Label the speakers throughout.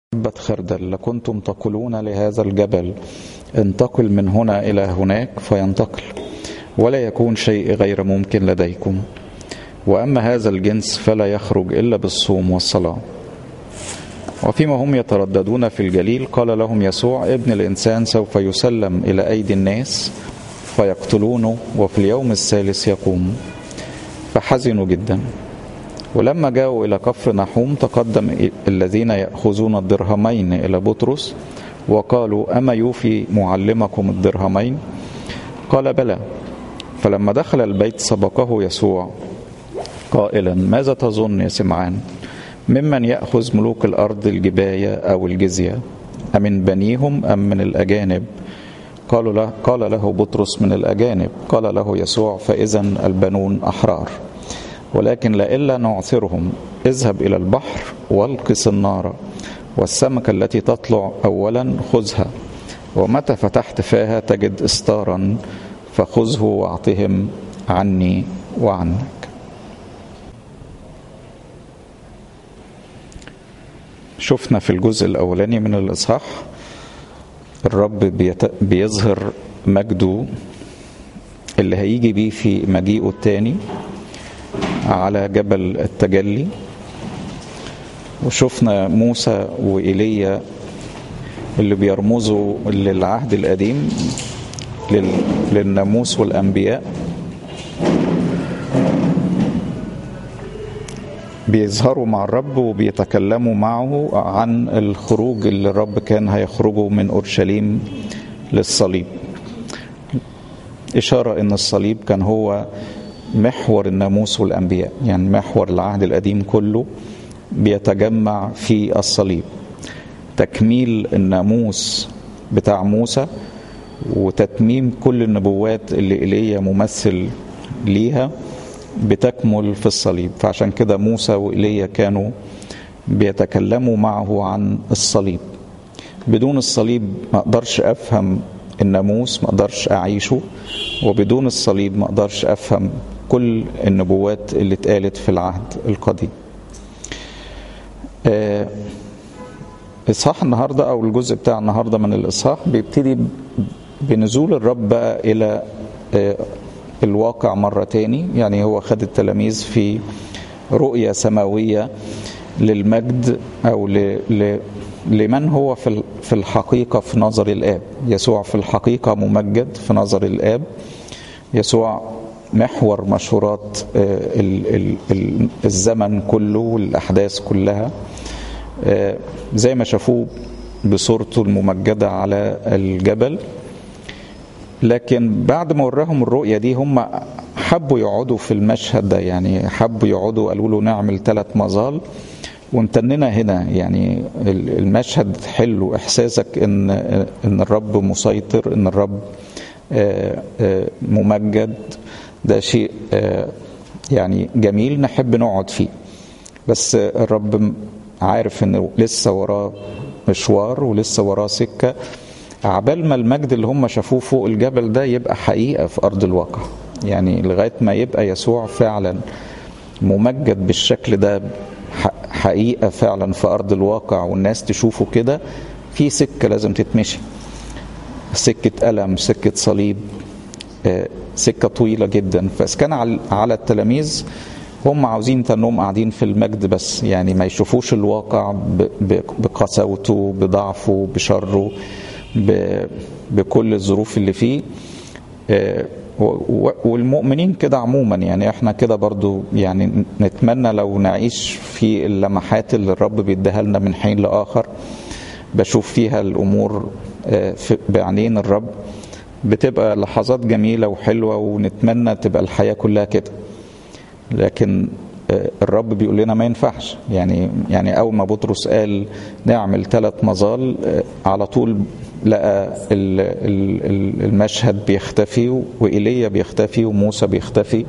Speaker 1: حبة خردل لكنتم تقولون لهذا الجبل انتقل من هنا إلى هناك فينتقل ولا يكون شيء غير ممكن لديكم وأما هذا الجنس فلا يخرج إلا بالصوم والصلاة وفيما هم يترددون في الجليل قال لهم يسوع ابن الإنسان سوف يسلم إلى أيدي الناس فيقتلونه وفي اليوم الثالث يقوم فحزنوا جدا ولما جاءوا إلى كفر نحوم تقدم الذين يأخذون الدرهمين إلى بطرس وقالوا أما يوفي معلمكم الدرهمين قال بلى فلما دخل البيت سبقه يسوع قائلا ماذا تظن يا سمعان ممن يأخذ ملوك الأرض الجباية أو الجزية أمن بنيهم أم من الأجانب قالوا له قال له بطرس من الأجانب قال له يسوع فإذا البنون أحرار ولكن لئلا نعثرهم اذهب إلى البحر والقس النار والسمكة التي تطلع أولا خذها ومتى فتحت فاها تجد استارا فخذه واعطهم عني وعنك شفنا في الجزء الأولاني من الإصحاح الرب بيت... بيظهر مجده اللي هيجي بيه في مجيئه التاني على جبل التجلي وشفنا موسى وإيليا اللي بيرمزوا للعهد القديم لل... للناموس والأنبياء بيظهروا مع الرب وبيتكلموا معه عن الخروج اللي الرب كان هيخرجه من أورشليم للصليب إشارة إن الصليب كان هو محور الناموس والأنبياء يعني محور العهد القديم كله بيتجمع في الصليب تكميل الناموس بتاع موسى وتتميم كل النبوات اللي إيليا ممثل ليها بتكمل في الصليب فعشان كده موسى وإيليا كانوا بيتكلموا معه عن الصليب بدون الصليب ما اقدرش افهم الناموس ما اقدرش اعيشه وبدون الصليب ما اقدرش افهم كل النبوات اللي اتقالت في العهد القديم آه اصحاح النهارده او الجزء بتاع النهارده من الاصحاح بيبتدي بنزول الرب بقى الى آه الواقع مرة تاني يعني هو خد التلاميذ في رؤية سماوية للمجد أو ل... ل... لمن هو في في الحقيقة في نظر الآب يسوع في الحقيقة ممجد في نظر الآب يسوع محور مشهورات الزمن كله والأحداث كلها زي ما شافوه بصورته الممجدة على الجبل لكن بعد ما وراهم الرؤية دي هم حبوا يقعدوا في المشهد ده يعني حبوا يقعدوا قالوا له نعمل ثلاث مظال وامتننا هنا يعني المشهد حلو احساسك ان ان الرب مسيطر ان الرب ممجد ده شيء يعني جميل نحب نقعد فيه بس الرب عارف انه لسه وراه مشوار ولسه وراه سكه عبال ما المجد اللي هم شافوه فوق الجبل ده يبقى حقيقة في أرض الواقع يعني لغاية ما يبقى يسوع فعلا ممجد بالشكل ده حقيقة فعلا في أرض الواقع والناس تشوفه كده في سكة لازم تتمشي سكة ألم سكة صليب سكة طويلة جدا بس كان على التلاميذ هم عاوزين تنهم قاعدين في المجد بس يعني ما يشوفوش الواقع بقساوته بضعفه بشره بكل الظروف اللي فيه والمؤمنين كده عموما يعني احنا كده برضو يعني نتمنى لو نعيش في اللمحات اللي الرب بيديها لنا من حين لاخر بشوف فيها الامور بعينين الرب بتبقى لحظات جميله وحلوه ونتمنى تبقى الحياه كلها كده لكن الرب بيقول لنا ما ينفعش يعني يعني اول ما بطرس قال نعمل ثلاث مظال على طول لقى المشهد بيختفي وإيليا بيختفي وموسى بيختفي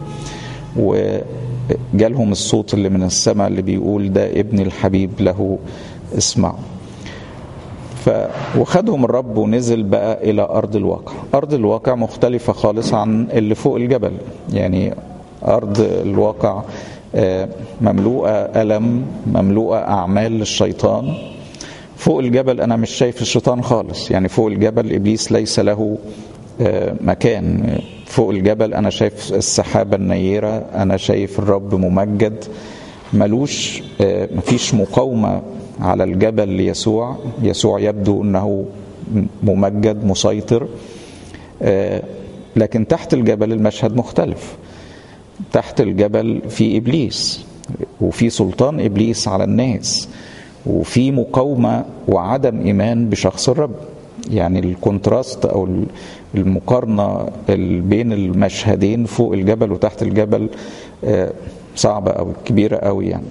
Speaker 1: وجالهم الصوت اللي من السماء اللي بيقول ده ابن الحبيب له اسمع ف وخدهم الرب ونزل بقى إلى أرض الواقع أرض الواقع مختلفة خالص عن اللي فوق الجبل يعني أرض الواقع مملوءة ألم مملوءة أعمال للشيطان فوق الجبل انا مش شايف الشيطان خالص يعني فوق الجبل ابليس ليس له مكان فوق الجبل انا شايف السحابه النيره انا شايف الرب ممجد ملوش مفيش مقاومه على الجبل ليسوع يسوع يبدو انه ممجد مسيطر لكن تحت الجبل المشهد مختلف تحت الجبل في ابليس وفي سلطان ابليس على الناس وفي مقاومه وعدم ايمان بشخص الرب يعني الكونتراست او المقارنه بين المشهدين فوق الجبل وتحت الجبل صعبه او كبيره قوي يعني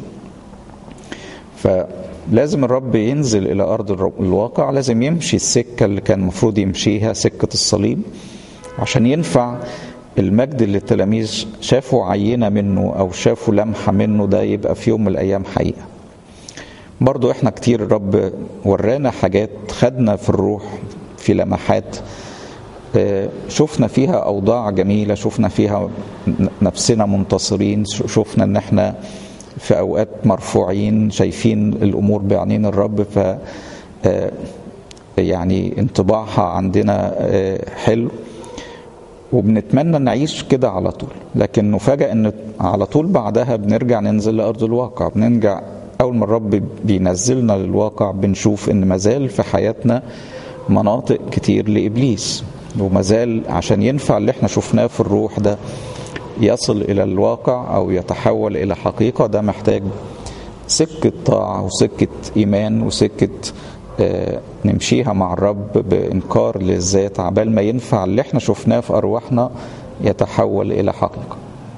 Speaker 1: فلازم الرب ينزل الى ارض الواقع لازم يمشي السكه اللي كان المفروض يمشيها سكه الصليب عشان ينفع المجد اللي التلاميذ شافوا عينه منه او شافوا لمحه منه ده يبقى في يوم من الايام حقيقه برضو احنا كتير الرب ورانا حاجات خدنا في الروح في لمحات شفنا فيها اوضاع جميله شفنا فيها نفسنا منتصرين شفنا ان احنا في اوقات مرفوعين شايفين الامور بعينين الرب ف يعني انطباعها عندنا حلو وبنتمنى نعيش كده على طول لكن نفاجأ ان على طول بعدها بنرجع ننزل لارض الواقع بنرجع اول ما الرب بينزلنا للواقع بنشوف ان مازال في حياتنا مناطق كتير لابليس ومازال عشان ينفع اللي احنا شفناه في الروح ده يصل الى الواقع او يتحول الى حقيقه ده محتاج سكه طاعه وسكه ايمان وسكه آه نمشيها مع الرب بانكار للذات عبال ما ينفع اللي احنا شفناه في ارواحنا يتحول الى حقيقه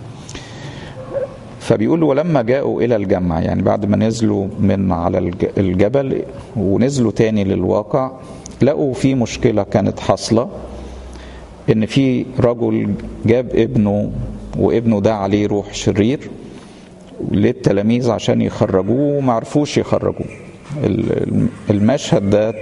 Speaker 1: فبيقول ولما جاءوا الى الجمع يعني بعد ما نزلوا من على الجبل ونزلوا تاني للواقع لقوا في مشكله كانت حاصله ان في رجل جاب ابنه وابنه ده عليه روح شرير للتلاميذ عشان يخرجوه وما عرفوش يخرجوه المشهد ده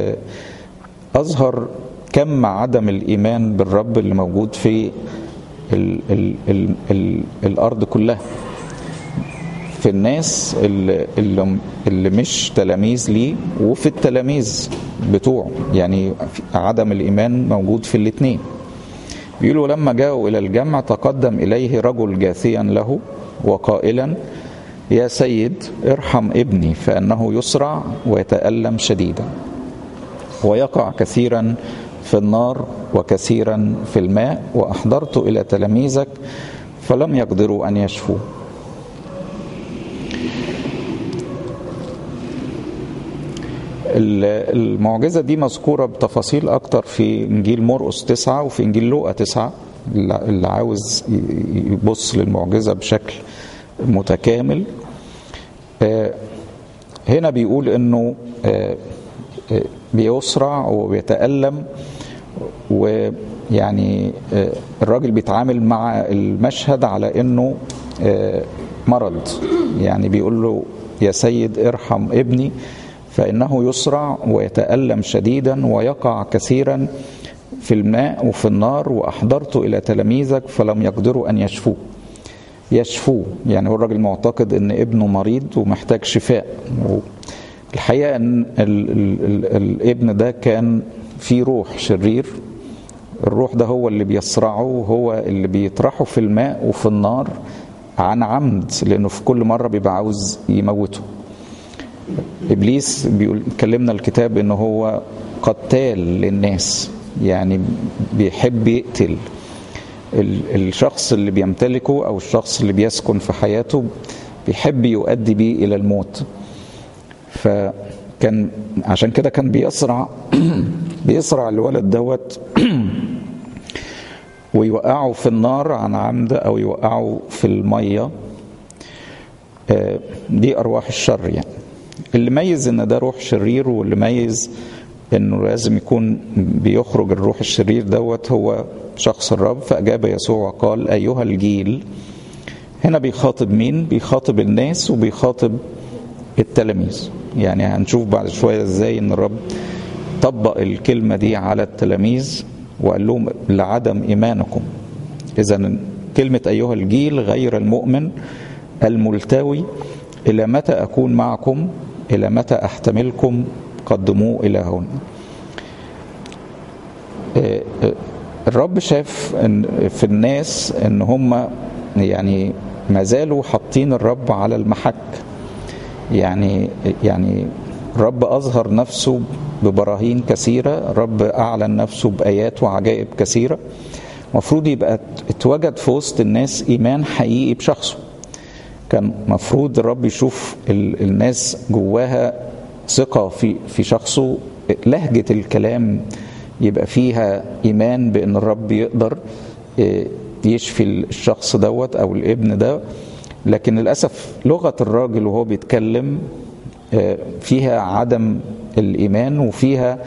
Speaker 1: اظهر كم عدم الايمان بالرب اللي موجود في ال ال ال ال الارض كلها في الناس اللي, اللي, اللي مش تلاميذ ليه وفي التلاميذ بتوعه يعني عدم الايمان موجود في الاثنين بيقولوا لما جاءوا الى الجمع تقدم اليه رجل جاثيا له وقائلا يا سيد ارحم ابني فانه يسرع ويتالم شديدا ويقع كثيرا في النار وكثيرا في الماء واحضرت الى تلاميذك فلم يقدروا ان يشفوه المعجزة دي مذكورة بتفاصيل أكتر في إنجيل مرقس تسعة وفي إنجيل لوقا تسعة اللي عاوز يبص للمعجزة بشكل متكامل هنا بيقول إنه بيسرع وبيتألم ويعني الراجل بيتعامل مع المشهد على إنه مرض يعني بيقول له يا سيد ارحم ابني فإنه يسرع ويتألم شديدا ويقع كثيرا في الماء وفي النار وأحضرت إلى تلاميذك فلم يقدروا أن يشفوه يشفوه يعني هو الراجل معتقد أن ابنه مريض ومحتاج شفاء الحقيقة أن ال ال ال الابن ده كان فيه روح شرير الروح ده هو اللي بيصرعه وهو اللي بيطرحه في الماء وفي النار عن عمد لأنه في كل مرة بيبقى عاوز يموته ابليس بيقول كلمنا الكتاب ان هو قتال للناس يعني بيحب يقتل الشخص اللي بيمتلكه او الشخص اللي بيسكن في حياته بيحب يؤدي بيه الى الموت فكان عشان كده كان بيسرع بيسرع الولد دوت ويوقعه في النار عن عمد او يوقعه في الميه دي ارواح الشر يعني اللي ميز ان ده روح شرير واللي ميز انه لازم يكون بيخرج الروح الشرير دوت هو شخص الرب فاجاب يسوع وقال ايها الجيل هنا بيخاطب مين بيخاطب الناس وبيخاطب التلاميذ يعني هنشوف بعد شويه ازاي ان الرب طبق الكلمه دي على التلاميذ وقال لهم لعدم ايمانكم اذا كلمه ايها الجيل غير المؤمن الملتوي الى متى اكون معكم الى متى احتملكم قدموه إلى هنا الرب شاف إن في الناس ان هم يعني ما زالوا حاطين الرب على المحك يعني يعني الرب اظهر نفسه ببراهين كثيره الرب اعلن نفسه بايات وعجائب كثيره المفروض يبقى اتوجد في وسط الناس ايمان حقيقي بشخصه كان مفروض الرب يشوف الناس جواها ثقه في في شخصه لهجه الكلام يبقى فيها ايمان بان الرب يقدر يشفي الشخص دوت او الابن ده لكن للاسف لغه الراجل وهو بيتكلم فيها عدم الايمان وفيها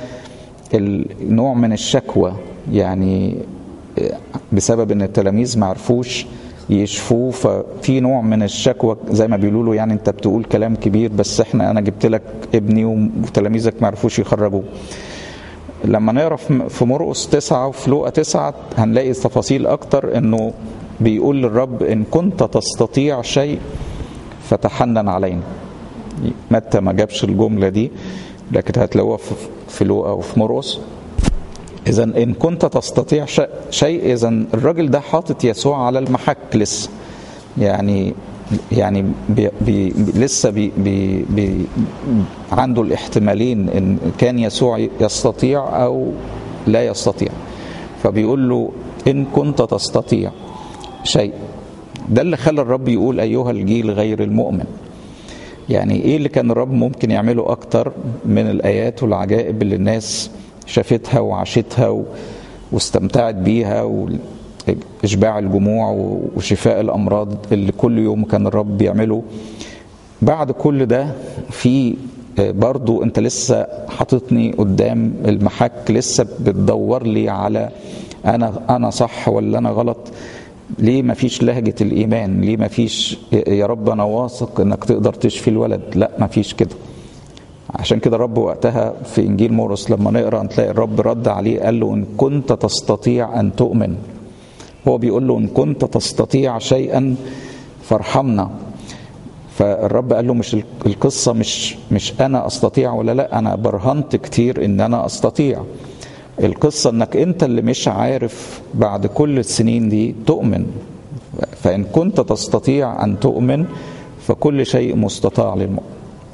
Speaker 1: نوع من الشكوى يعني بسبب ان التلاميذ ما عرفوش يشفوه ففي نوع من الشكوى زي ما بيقولوا له يعني انت بتقول كلام كبير بس احنا انا جبت لك ابني وتلاميذك ما عرفوش يخرجوه لما نقرا في مرقس تسعة وفي لوقا تسعة هنلاقي تفاصيل أكتر إنه بيقول للرب إن كنت تستطيع شيء فتحنن علينا متى ما جابش الجملة دي لكن هتلاقوها في لوقا وفي مرقس إذا إن كنت تستطيع شيء إذا الراجل ده حاطط يسوع على المحك لسه يعني يعني بي بي لسه بي بي بي عنده الاحتمالين ان كان يسوع يستطيع او لا يستطيع فبيقول له ان كنت تستطيع شيء ده اللي خلى الرب يقول ايها الجيل غير المؤمن يعني ايه اللي كان الرب ممكن يعمله اكتر من الايات والعجائب اللي الناس شافتها وعاشتها و... واستمتعت بيها و... اشباع الجموع وشفاء الامراض اللي كل يوم كان الرب بيعمله بعد كل ده في برضو انت لسه حاططني قدام المحك لسه بتدور لي على انا انا صح ولا انا غلط ليه ما فيش لهجة الإيمان ليه ما فيش يا رب أنا واثق أنك تقدر تشفي الولد لا ما فيش كده عشان كده الرب وقتها في إنجيل مورس لما نقرأ نلاقي الرب رد عليه قال له إن كنت تستطيع أن تؤمن هو بيقول له إن كنت تستطيع شيئا فارحمنا فالرب قال له مش القصة مش مش أنا أستطيع ولا لا أنا برهنت كتير إن أنا أستطيع القصة إنك أنت اللي مش عارف بعد كل السنين دي تؤمن فإن كنت تستطيع أن تؤمن فكل شيء مستطاع للمؤمن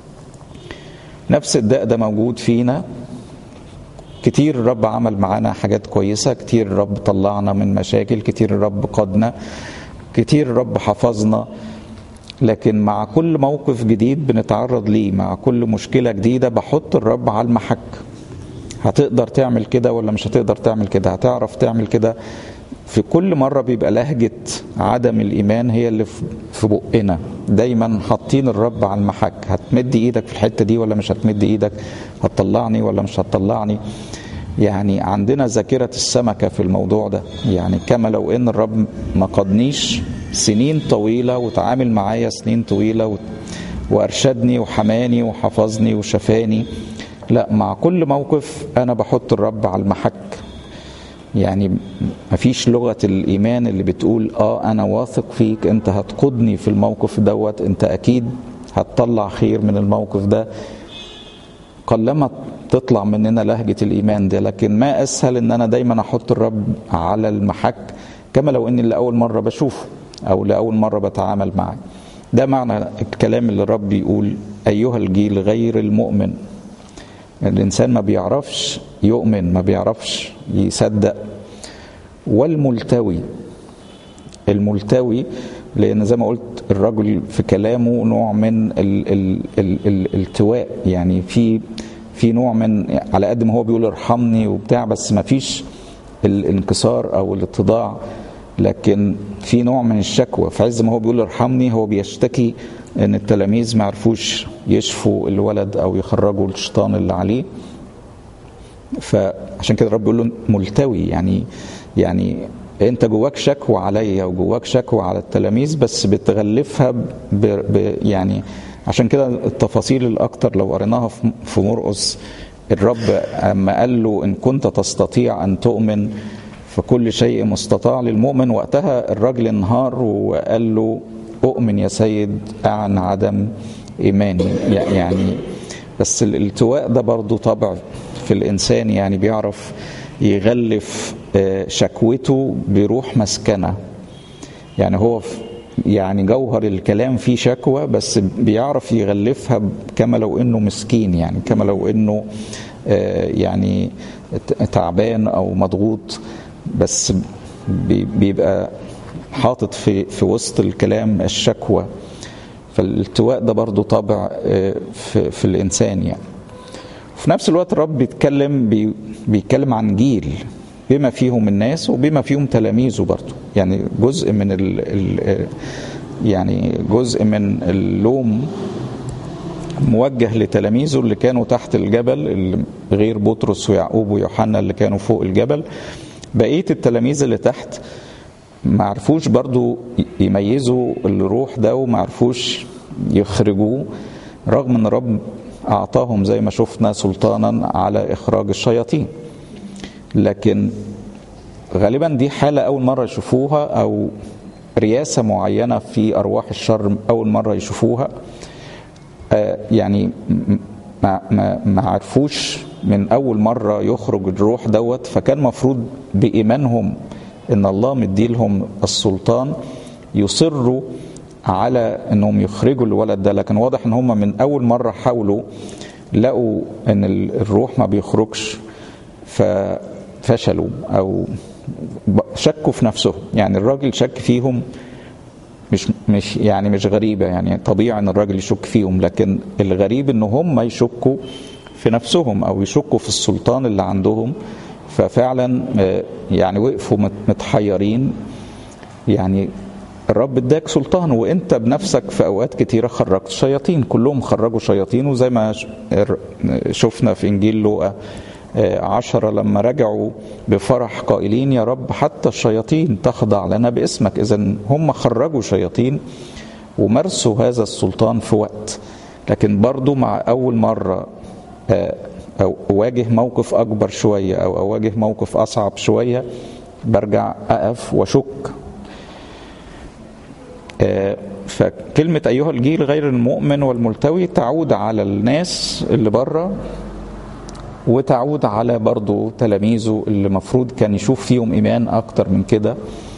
Speaker 1: نفس الداء ده موجود فينا كتير الرب عمل معانا حاجات كويسة كتير الرب طلعنا من مشاكل كتير الرب قادنا كتير الرب حفظنا لكن مع كل موقف جديد بنتعرض ليه مع كل مشكلة جديدة بحط الرب على المحك هتقدر تعمل كده ولا مش هتقدر تعمل كده هتعرف تعمل كده في كل مرة بيبقى لهجة عدم الإيمان هي اللي في بقنا دايما حاطين الرب على المحك هتمد إيدك في الحتة دي ولا مش هتمد إيدك هتطلعني ولا مش هتطلعني يعني عندنا ذاكرة السمكة في الموضوع ده يعني كما لو إن الرب ما قادنيش سنين طويلة وتعامل معايا سنين طويلة وأرشدني وحماني وحفظني وشفاني لا مع كل موقف أنا بحط الرب على المحك يعني مفيش لغة الإيمان اللي بتقول آه أنا واثق فيك أنت هتقودني في الموقف دوت أنت أكيد هتطلع خير من الموقف ده قلما تطلع مننا لهجة الإيمان ده لكن ما أسهل إن أنا دايما أحط الرب على المحك كما لو إني لأول مرة بشوفه أو لأول مرة بتعامل معاه ده معنى الكلام اللي الرب يقول أيها الجيل غير المؤمن الإنسان ما بيعرفش يؤمن ما بيعرفش يصدق والملتوي الملتوي لأن زي ما قلت الرجل في كلامه نوع من ال ال ال ال الالتواء يعني في في نوع من على قد ما هو بيقول ارحمني وبتاع بس ما فيش الانكسار او الاتضاع لكن في نوع من الشكوى في عز ما هو بيقول ارحمني هو بيشتكي ان التلاميذ ما عرفوش يشفوا الولد او يخرجوا الشيطان اللي عليه فعشان كده الرب بيقول له ملتوي يعني يعني انت جواك شكوى عليا وجواك شكوى على التلاميذ بس بتغلفها ب ب يعني عشان كده التفاصيل الاكتر لو قريناها في مرقس الرب اما قال له ان كنت تستطيع ان تؤمن فكل شيء مستطاع للمؤمن وقتها الراجل انهار وقال له اؤمن يا سيد عن عدم ايماني يعني بس الالتواء ده برضو طبع في الإنسان يعني بيعرف يغلف شكوته بروح مسكنة يعني هو يعني جوهر الكلام فيه شكوى بس بيعرف يغلفها كما لو انه مسكين يعني كما لو انه يعني تعبان او مضغوط بس بيبقى حاطط في في وسط الكلام الشكوى فالالتواء ده برضو طابع في, في الانسان يعني في نفس الوقت الرب بيتكلم بي بيتكلم عن جيل بما فيهم الناس وبما فيهم تلاميذه برضو يعني جزء من ال ال يعني جزء من اللوم موجه لتلاميذه اللي كانوا تحت الجبل اللي غير بطرس ويعقوب ويوحنا اللي كانوا فوق الجبل بقيه التلاميذ اللي تحت ما عرفوش برضو يميزوا الروح ده وما عرفوش يخرجوه رغم ان الرب اعطاهم زي ما شفنا سلطانا على اخراج الشياطين لكن غالبا دي حاله اول مره يشوفوها او رياسه معينه في ارواح الشر اول مره يشوفوها آه يعني ما ما ما عرفوش من اول مره يخرج الروح دوت فكان مفروض بايمانهم ان الله مديلهم السلطان يصروا على انهم يخرجوا الولد ده لكن واضح ان هم من اول مره حاولوا لقوا ان الروح ما بيخرجش ففشلوا او شكوا في نفسهم يعني الراجل شك فيهم مش مش يعني مش غريبه يعني طبيعي ان الراجل يشك فيهم لكن الغريب ان هم يشكوا في نفسهم او يشكوا في السلطان اللي عندهم ففعلا يعني وقفوا متحيرين يعني الرب اداك سلطان وانت بنفسك في اوقات كتيره خرجت شياطين كلهم خرجوا شياطين وزي ما شفنا في انجيل لوقا عشرة لما رجعوا بفرح قائلين يا رب حتى الشياطين تخضع لنا باسمك اذا هم خرجوا شياطين ومارسوا هذا السلطان في وقت لكن برضو مع اول مرة أو أواجه موقف أكبر شوية أو أواجه موقف أصعب شوية برجع أقف وأشك فكلمة أيها الجيل غير المؤمن والملتوي تعود على الناس اللي بره وتعود على برضو تلاميذه اللي مفروض كان يشوف فيهم إيمان أكتر من كده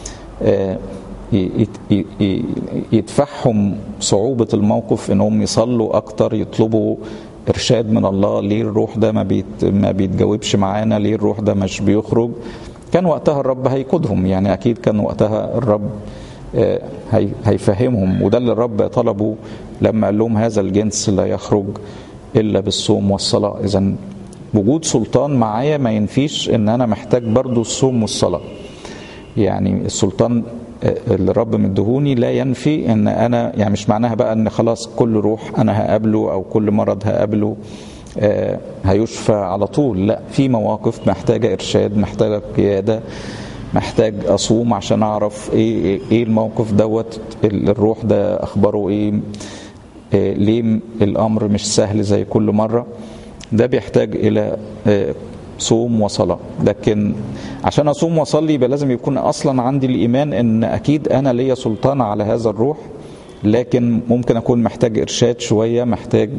Speaker 1: يدفعهم صعوبة الموقف إنهم يصلوا أكتر يطلبوا ارشاد من الله ليه الروح ده ما بيت ما بيتجاوبش معانا ليه الروح ده مش بيخرج كان وقتها الرب هيقودهم يعني اكيد كان وقتها الرب هي هيفهمهم وده اللي الرب طلبه لما قال لهم هذا الجنس لا يخرج الا بالصوم والصلاه اذا وجود سلطان معايا ما ينفيش ان انا محتاج برضو الصوم والصلاه يعني السلطان اللي الرب مدهوني لا ينفي ان انا يعني مش معناها بقى ان خلاص كل روح انا هقابله او كل مرض هقابله آه هيشفى على طول لا في مواقف محتاجه ارشاد محتاجه قياده محتاج اصوم عشان اعرف ايه ايه الموقف دوت الروح ده اخباره ايه آه ليه الامر مش سهل زي كل مره ده بيحتاج الى آه صوم وصلاة لكن عشان أصوم وأصلي يبقى لازم يكون أصلا عندي الإيمان أن أكيد أنا ليا سلطان على هذا الروح لكن ممكن أكون محتاج إرشاد شوية محتاج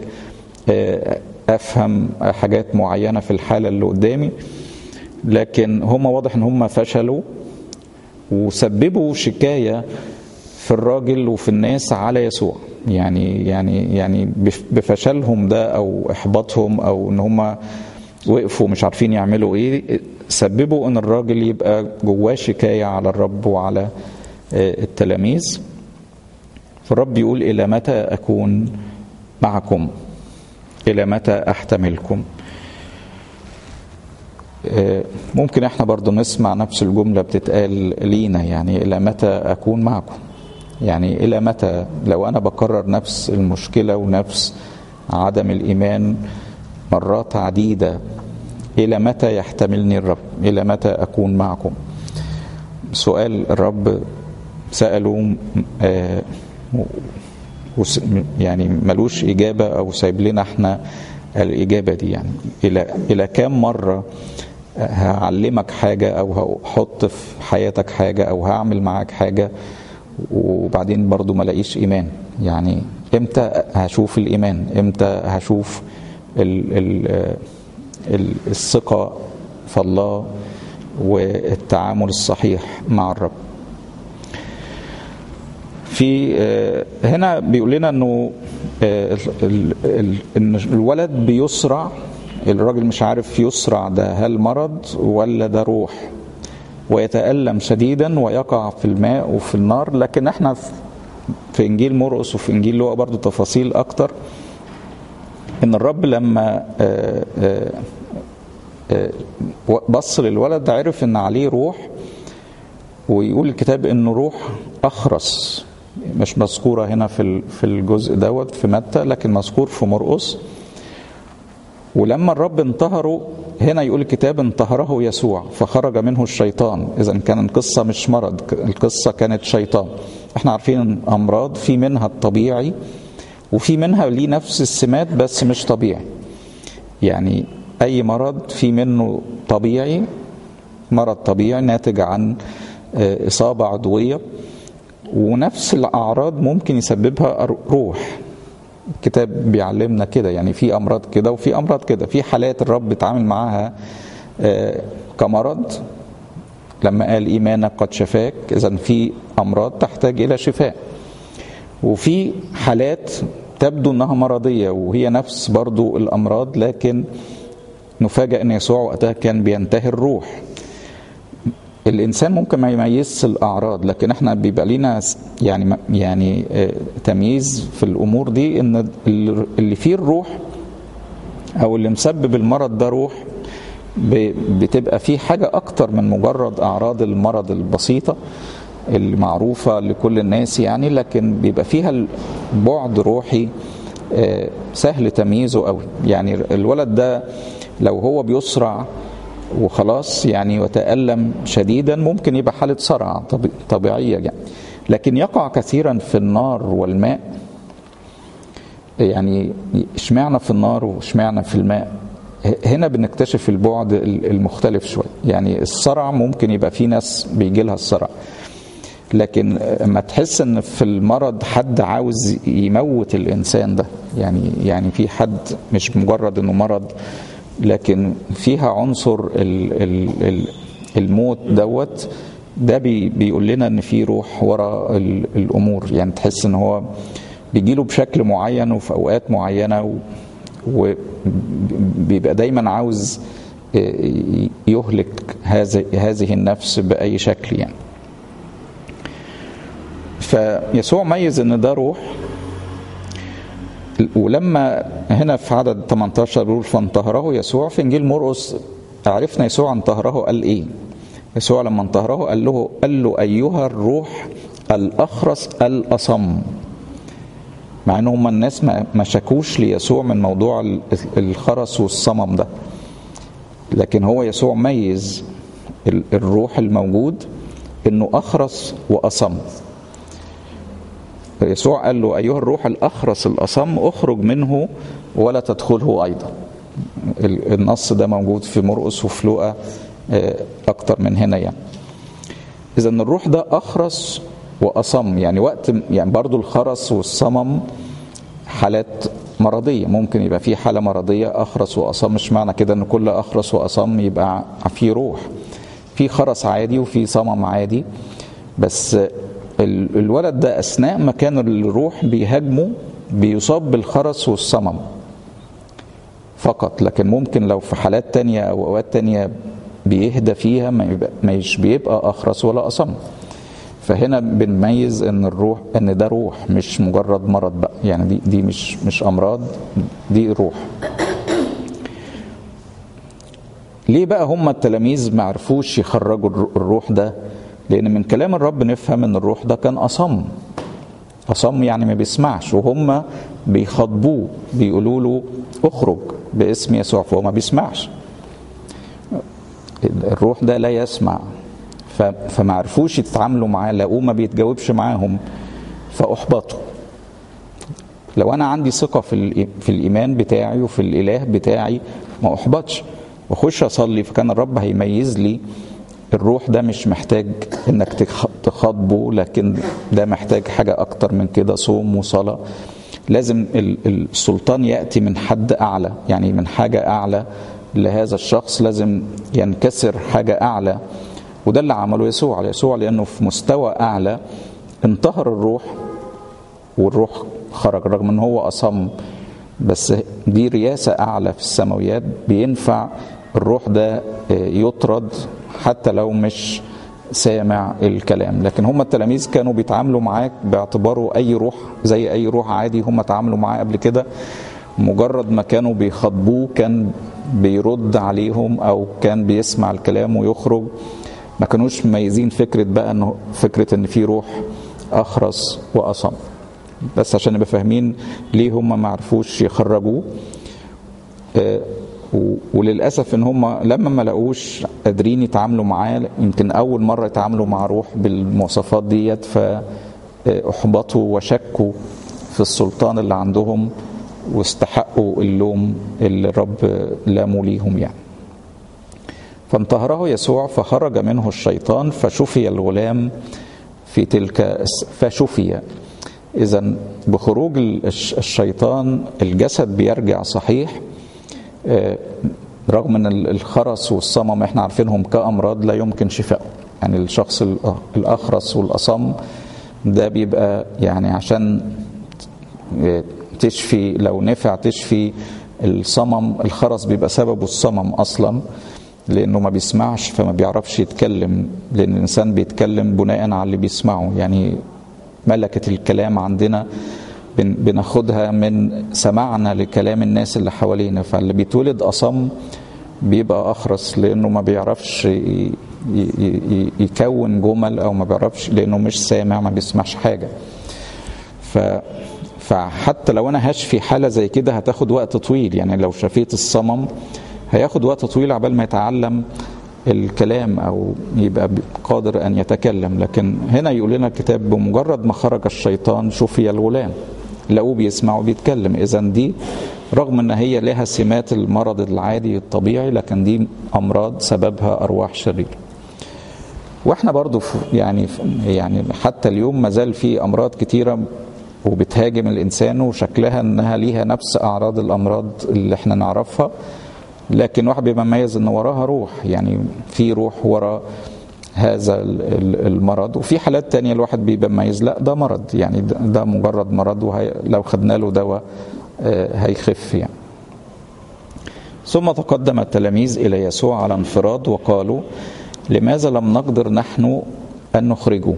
Speaker 1: أفهم حاجات معينة في الحالة اللي قدامي لكن هم واضح أن هم فشلوا وسببوا شكاية في الراجل وفي الناس على يسوع يعني يعني يعني بفشلهم ده او احباطهم او ان هم وقفوا مش عارفين يعملوا ايه سببوا ان الراجل يبقى جواه شكايه على الرب وعلى التلاميذ فالرب يقول الى متى اكون معكم الى متى احتملكم ممكن احنا برضو نسمع نفس الجمله بتتقال لينا يعني الى متى اكون معكم يعني الى متى لو انا بكرر نفس المشكله ونفس عدم الايمان مرات عديدة إلى متى يحتملني الرب إلى متى أكون معكم سؤال الرب سأله آه يعني ملوش إجابة أو سايب لنا احنا الإجابة دي يعني إلى إلى كام مرة هعلمك حاجة أو هحط في حياتك حاجة أو هعمل معاك حاجة وبعدين برضو ما لاقيش إيمان يعني إمتى هشوف الإيمان إمتى هشوف ال ال الثقة في الله والتعامل الصحيح مع الرب في هنا بيقول لنا انه ان الولد بيسرع الراجل مش عارف يسرع ده هل مرض ولا ده روح ويتألم شديدا ويقع في الماء وفي النار لكن احنا في انجيل مرقس وفي انجيل لوقا برضو تفاصيل اكتر ان الرب لما بص للولد عرف ان عليه روح ويقول الكتاب انه روح اخرس مش مذكوره هنا في في الجزء دوت في متى لكن مذكور في مرقس ولما الرب انتهره هنا يقول الكتاب انتهره يسوع فخرج منه الشيطان اذا كان القصه مش مرض القصه كانت شيطان احنا عارفين امراض في منها الطبيعي وفي منها ليه نفس السمات بس مش طبيعي يعني اي مرض في منه طبيعي مرض طبيعي ناتج عن اصابه عضويه ونفس الاعراض ممكن يسببها روح الكتاب بيعلمنا كده يعني في امراض كده وفي امراض كده في حالات الرب بيتعامل معاها كمرض لما قال ايمانك قد شفاك اذا في امراض تحتاج الى شفاء وفي حالات تبدو انها مرضيه وهي نفس برضو الامراض لكن نفاجأ ان يسوع وقتها كان بينتهي الروح الانسان ممكن ما يميزش الاعراض لكن احنا بيبقى لينا يعني يعني تمييز في الامور دي ان اللي فيه الروح او اللي مسبب المرض ده روح بتبقى فيه حاجه اكتر من مجرد اعراض المرض البسيطه المعروفه لكل الناس يعني لكن بيبقى فيها بعد روحي سهل تمييزه قوي يعني الولد ده لو هو بيسرع وخلاص يعني وتألم شديدا ممكن يبقى حالة صرع طبيعية يعني لكن يقع كثيرا في النار والماء يعني اشمعنى في النار واشمعنى في الماء هنا بنكتشف البعد المختلف شوية يعني الصرع ممكن يبقى في ناس بيجي لها الصرع لكن ما تحس ان في المرض حد عاوز يموت الانسان ده يعني يعني في حد مش مجرد انه مرض لكن فيها عنصر ال ال ال الموت دوت ده بي بيقول لنا ان في روح ورا الامور يعني تحس ان هو بيجيله بشكل معين وفي اوقات معينه وبيبقى دايما عاوز يهلك هذه هذه النفس باي شكل يعني فيسوع ميز ان ده روح ولما هنا في عدد 18 بيقول فانتهره يسوع في انجيل مرقس عرفنا يسوع انتهره قال ايه؟ يسوع لما انتهره قال له قال له ايها الروح الاخرس الاصم مع ان هم الناس ما شكوش ليسوع من موضوع الخرس والصمم ده لكن هو يسوع ميز الروح الموجود انه اخرس واصم يسوع قال له أيها الروح الأخرس الأصم أخرج منه ولا تدخله أيضا النص ده موجود في مرقس وفي لوقا أكتر من هنا يعني إذا الروح ده أخرس وأصم يعني وقت يعني برضو الخرس والصمم حالات مرضية ممكن يبقى في حالة مرضية أخرس وأصم مش معنى كده إن كل أخرس وأصم يبقى في روح في خرس عادي وفي صمم عادي بس الولد ده اثناء ما كان الروح بيهاجمه بيصاب بالخرس والصمم فقط لكن ممكن لو في حالات تانية او اوقات تانية بيهدى فيها مش بيبقى اخرس ولا اصم فهنا بنميز ان الروح ان ده روح مش مجرد مرض بقى يعني دي دي مش مش امراض دي روح ليه بقى هم التلاميذ ما عرفوش يخرجوا الروح ده لأن من كلام الرب نفهم إن الروح ده كان أصم أصم يعني ما بيسمعش وهم بيخاطبوه بيقولوا له اخرج باسم يسوع فهو ما بيسمعش الروح ده لا يسمع فما عرفوش يتعاملوا معاه لقوه ما بيتجاوبش معاهم فأحبطوا لو أنا عندي ثقة في, في الإيمان بتاعي وفي الإله بتاعي ما أحبطش واخش أصلي فكان الرب هيميز لي الروح ده مش محتاج انك تخاطبه لكن ده محتاج حاجة اكتر من كده صوم وصلاة لازم السلطان ياتي من حد اعلى يعني من حاجه اعلى لهذا الشخص لازم ينكسر حاجه اعلى وده اللي عمله يسوع يسوع لانه في مستوى اعلى انتهر الروح والروح خرج رغم ان هو اصم بس دي رياسه اعلى في السماويات بينفع الروح ده يطرد حتى لو مش سامع الكلام لكن هم التلاميذ كانوا بيتعاملوا معاه باعتباره اي روح زي اي روح عادي هم اتعاملوا معاه قبل كده مجرد ما كانوا بيخاطبوه كان بيرد عليهم او كان بيسمع الكلام ويخرج ما كانوش مميزين فكره بقى انه فكره ان في روح اخرس واصم بس عشان نبقى فاهمين ليه هم ما عرفوش يخرجوه وللاسف ان هم لما ما لقوش قادرين يتعاملوا معاه يمكن اول مره يتعاملوا مع روح بالمواصفات ديت فاحبطوا وشكوا في السلطان اللي عندهم واستحقوا اللوم اللي الرب لاموا ليهم يعني فانتهره يسوع فخرج منه الشيطان فشفي الغلام في تلك فشفي اذا بخروج الشيطان الجسد بيرجع صحيح رغم ان الخرس والصمم احنا عارفينهم كامراض لا يمكن شفائه يعني الشخص الاخرس والاصم ده بيبقى يعني عشان تشفي لو نفع تشفي الصمم الخرس بيبقى سببه الصمم اصلا لانه ما بيسمعش فما بيعرفش يتكلم لان الانسان بيتكلم بناء على اللي بيسمعه يعني ملكه الكلام عندنا بناخدها من سماعنا لكلام الناس اللي حوالينا فاللي بيتولد أصم بيبقى أخرس لأنه ما بيعرفش يكون جمل أو ما بيعرفش لأنه مش سامع ما بيسمعش حاجة ف فحتى لو أنا هشفي حالة زي كده هتاخد وقت طويل يعني لو شفيت الصمم هياخد وقت طويل عبال ما يتعلم الكلام او يبقى قادر ان يتكلم لكن هنا يقول لنا الكتاب بمجرد ما خرج الشيطان شفي الغلام لقوه بيسمع وبيتكلم اذا دي رغم ان هي لها سمات المرض العادي الطبيعي لكن دي امراض سببها ارواح شريره واحنا برضو يعني يعني حتى اليوم ما زال في امراض كتيره وبتهاجم الانسان وشكلها انها ليها نفس اعراض الامراض اللي احنا نعرفها لكن واحد بيبقى مميز ان وراها روح يعني في روح ورا هذا المرض وفي حالات تانية الواحد بيبقى مميز لا ده مرض يعني ده مجرد مرض ولو خدنا له دواء هيخف يعني ثم تقدم التلاميذ إلى يسوع على انفراد وقالوا لماذا لم نقدر نحن أن نخرجه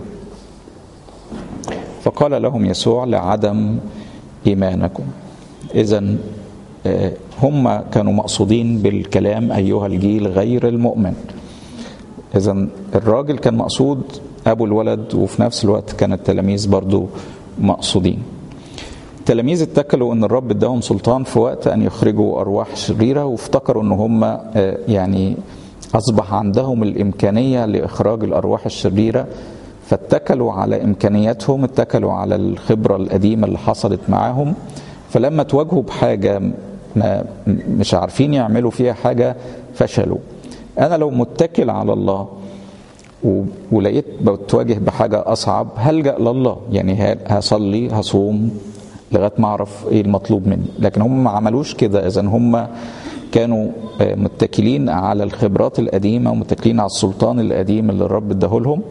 Speaker 1: فقال لهم يسوع لعدم إيمانكم إذا هم كانوا مقصودين بالكلام أيها الجيل غير المؤمن إذا الراجل كان مقصود أبو الولد وفي نفس الوقت كان التلاميذ برضو مقصودين التلاميذ اتكلوا ان الرب اداهم سلطان في وقت ان يخرجوا ارواح شريره وافتكروا ان هم يعني اصبح عندهم الامكانيه لاخراج الارواح الشريره فاتكلوا على امكانياتهم اتكلوا على الخبره القديمه اللي حصلت معاهم فلما تواجهوا بحاجه ما مش عارفين يعملوا فيها حاجه فشلوا انا لو متكل على الله ولقيت بتواجه بحاجه اصعب هلجا لله يعني هصلي هصوم لغايه ما اعرف ايه المطلوب مني لكن هم ما عملوش كده اذا هم كانوا متكلين على الخبرات القديمه ومتكلين على السلطان القديم اللي الرب اداهولهم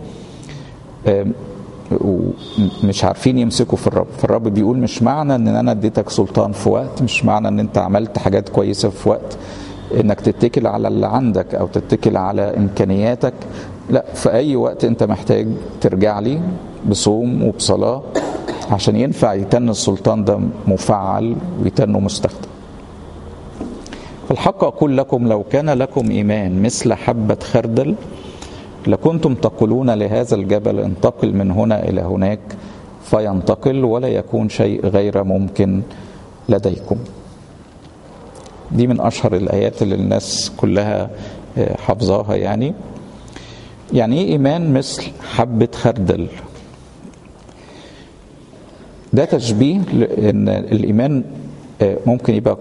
Speaker 1: ومش عارفين يمسكوا في الرب فالرب بيقول مش معنى ان انا اديتك سلطان في وقت مش معنى ان انت عملت حاجات كويسه في وقت انك تتكل على اللي عندك او تتكل على امكانياتك لا في اي وقت انت محتاج ترجع لي بصوم وبصلاه عشان ينفع يتن السلطان ده مفعل ويتن مستخدم الحق أقول لكم لو كان لكم إيمان مثل حبة خردل لكنتم تقولون لهذا الجبل انتقل من هنا إلى هناك فينتقل ولا يكون شيء غير ممكن لديكم دي من أشهر الآيات اللي الناس كلها حافظاها يعني يعني إيه إيمان مثل حبة خردل ده تشبيه لان الايمان ممكن يبقى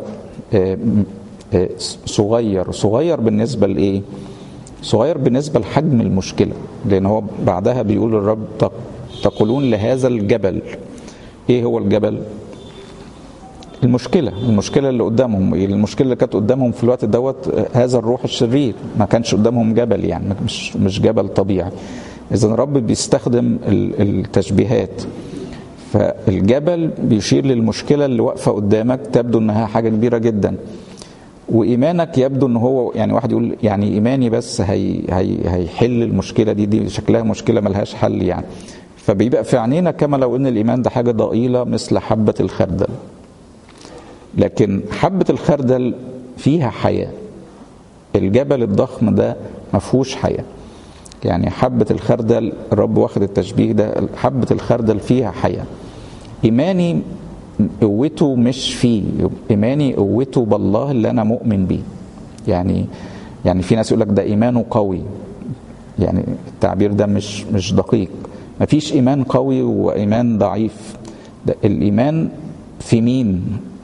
Speaker 1: صغير صغير بالنسبه لايه صغير بالنسبه لحجم المشكله لان هو بعدها بيقول الرب تقولون لهذا الجبل ايه هو الجبل المشكلة المشكلة اللي قدامهم المشكلة اللي كانت قدامهم في الوقت دوت هذا الروح الشرير ما كانش قدامهم جبل يعني مش مش جبل طبيعي إذا الرب بيستخدم التشبيهات فالجبل بيشير للمشكلة اللي واقفة قدامك تبدو إنها حاجة كبيرة جدا وإيمانك يبدو إن هو يعني واحد يقول يعني إيماني بس هي هي هيحل المشكلة دي دي شكلها مشكلة ملهاش حل يعني فبيبقى في عينينا كما لو إن الإيمان ده حاجة ضئيلة مثل حبة الخردل لكن حبة الخردل فيها حياة الجبل الضخم ده ما فيهوش حياة يعني حبة الخردل الرب واخد التشبيه ده حبة الخردل فيها حياة إيماني قوته مش فيه إيماني قوته بالله اللي أنا مؤمن بيه يعني يعني في ناس يقول لك ده إيمانه قوي يعني التعبير ده مش مش دقيق مفيش إيمان قوي وإيمان ضعيف ده الإيمان في مين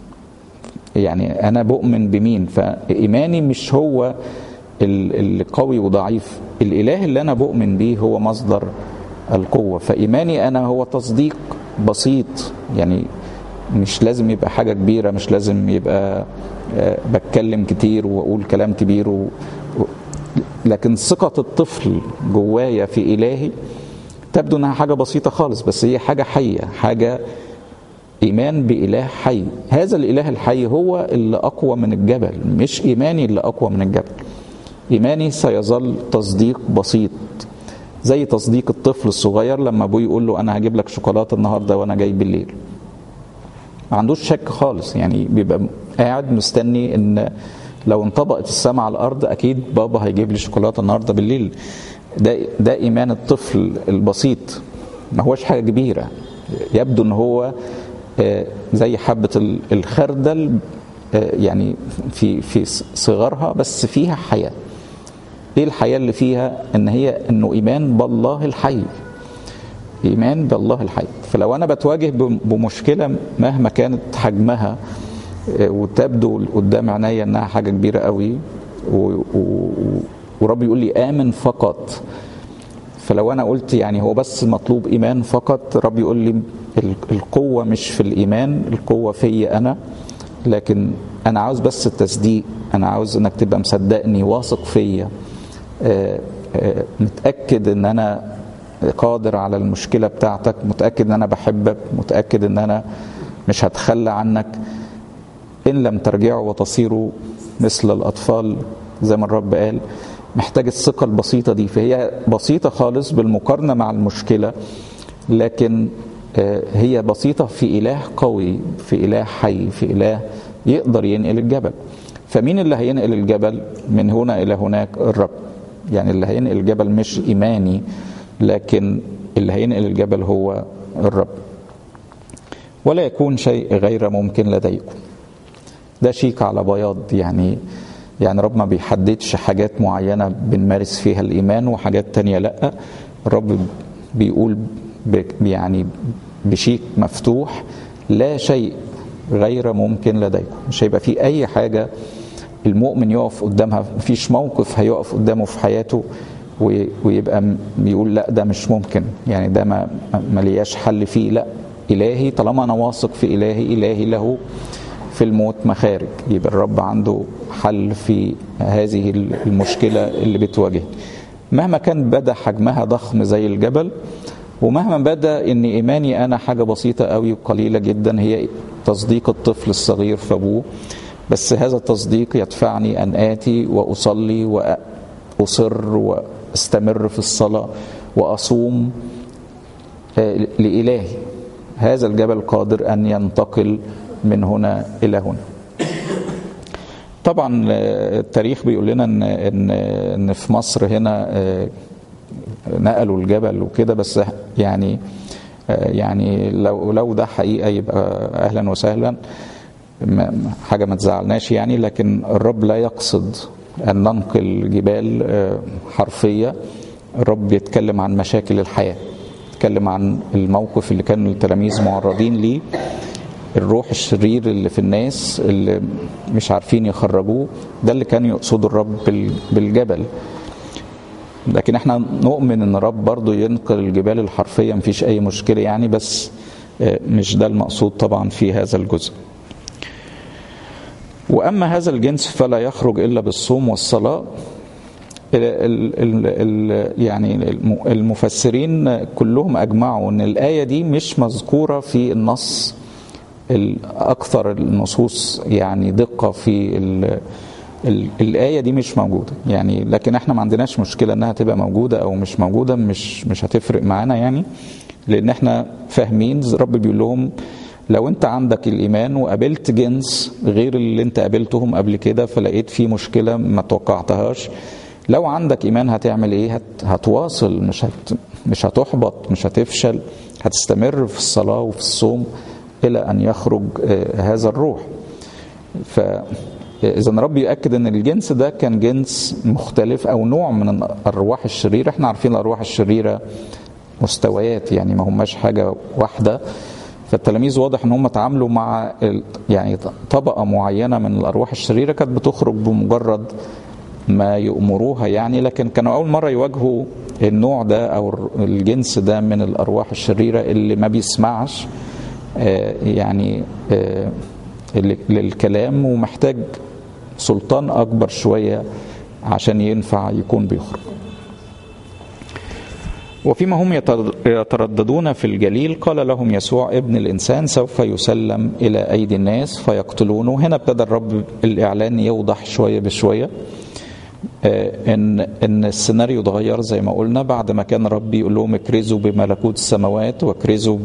Speaker 1: يعني انا بؤمن بمين فايماني مش هو اللي قوي وضعيف الاله اللي انا بؤمن بيه هو مصدر القوه فايماني انا هو تصديق بسيط يعني مش لازم يبقى حاجه كبيره مش لازم يبقى بتكلم كتير واقول كلام كبير و... لكن ثقه الطفل جوايا في الهي تبدو انها حاجه بسيطه خالص بس هي حاجه حيه حاجه ايمان باله حي هذا الاله الحي هو اللي اقوى من الجبل مش ايماني اللي اقوى من الجبل ايماني سيظل تصديق بسيط زي تصديق الطفل الصغير لما ابوه يقول له انا هجيب لك شوكولاته النهارده وانا جاي بالليل ما عندوش شك خالص يعني بيبقى قاعد مستني ان لو انطبقت السماء على الارض اكيد بابا هيجيب لي شوكولاته النهارده بالليل ده ده ايمان الطفل البسيط ما هوش حاجه كبيره يبدو ان هو زي حبة الخردل يعني في في صغرها بس فيها حياة ايه الحياة اللي فيها ان هي انه ايمان بالله الحي ايمان بالله الحي فلو انا بتواجه بمشكلة مهما كانت حجمها وتبدو قدام عينيا انها حاجة كبيرة قوي ورب يقول لي امن فقط فلو انا قلت يعني هو بس مطلوب ايمان فقط رب يقول لي القوه مش في الايمان القوه فيا انا لكن انا عاوز بس التصديق انا عاوز انك تبقى مصدقني واثق فيا متاكد ان انا قادر على المشكله بتاعتك متاكد ان انا بحبك متاكد ان انا مش هتخلى عنك ان لم ترجعوا وتصيروا مثل الاطفال زي ما الرب قال محتاج الثقة البسيطة دي فهي بسيطة خالص بالمقارنة مع المشكلة لكن هي بسيطة في إله قوي في إله حي في إله يقدر ينقل الجبل فمين اللي هينقل الجبل من هنا إلى هناك الرب يعني اللي هينقل الجبل مش إيماني لكن اللي هينقل الجبل هو الرب ولا يكون شيء غير ممكن لديكم ده شيك على بياض يعني يعني رب ما بيحددش حاجات معينة بنمارس فيها الإيمان وحاجات تانية لأ الرب بيقول يعني بشيك مفتوح لا شيء غير ممكن لديكم مش هيبقى في أي حاجة المؤمن يقف قدامها مفيش موقف هيقف قدامه في حياته ويبقى بيقول لا ده مش ممكن يعني ده ما ملياش حل فيه لا إلهي طالما أنا واثق في إلهي إلهي له في الموت مخارج يبقى الرب عنده حل في هذه المشكلة اللي بتواجه مهما كان بدا حجمها ضخم زي الجبل ومهما بدا ان ايماني انا حاجة بسيطة قوي وقليلة جدا هي تصديق الطفل الصغير في ابوه بس هذا التصديق يدفعني ان اتي واصلي واصر واستمر في الصلاة واصوم لالهي هذا الجبل قادر ان ينتقل من هنا الى هنا طبعا التاريخ بيقول لنا ان ان ان في مصر هنا نقلوا الجبل وكده بس يعني يعني لو لو ده حقيقه يبقى اهلا وسهلا حاجه ما تزعلناش يعني لكن الرب لا يقصد ان ننقل جبال حرفيه الرب بيتكلم عن مشاكل الحياه يتكلم عن الموقف اللي كان التلاميذ معرضين ليه الروح الشرير اللي في الناس اللي مش عارفين يخرجوه ده اللي كان يقصده الرب بالجبل لكن احنا نؤمن ان الرب برضه ينقل الجبال الحرفيه مفيش اي مشكله يعني بس مش ده المقصود طبعا في هذا الجزء واما هذا الجنس فلا يخرج الا بالصوم والصلاه ال ال ال يعني المفسرين كلهم اجمعوا ان الايه دي مش مذكوره في النص اكثر النصوص يعني دقه في ال ال الآية دي مش موجودة يعني لكن احنا ما عندناش مشكلة انها تبقى موجودة او مش موجودة مش مش هتفرق معانا يعني لان احنا فاهمين رب بيقول لهم لو انت عندك الايمان وقابلت جنس غير اللي انت قابلتهم قبل كده فلقيت فيه مشكلة ما توقعتهاش لو عندك ايمان هتعمل ايه هت هتواصل مش هت مش هتحبط مش هتفشل هتستمر في الصلاة وفي الصوم الى ان يخرج هذا الروح ف اذا ربي يؤكد ان الجنس ده كان جنس مختلف او نوع من الارواح الشريره احنا عارفين الارواح الشريره مستويات يعني ما هماش حاجه واحده فالتلاميذ واضح ان هم تعاملوا مع يعني طبقه معينه من الارواح الشريره كانت بتخرج بمجرد ما يأمروها يعني لكن كانوا اول مره يواجهوا النوع ده او الجنس ده من الارواح الشريره اللي ما بيسمعش يعني للكلام ومحتاج سلطان اكبر شويه عشان ينفع يكون بيخرج وفيما هم يترددون في الجليل قال لهم يسوع ابن الانسان سوف يسلم الى ايدي الناس فيقتلونه هنا ابتدى الرب الاعلان يوضح شويه بشويه ان ان السيناريو اتغير زي ما قلنا بعد ما كان ربي يقول لهم اكرزوا بملكوت السماوات واكرزوا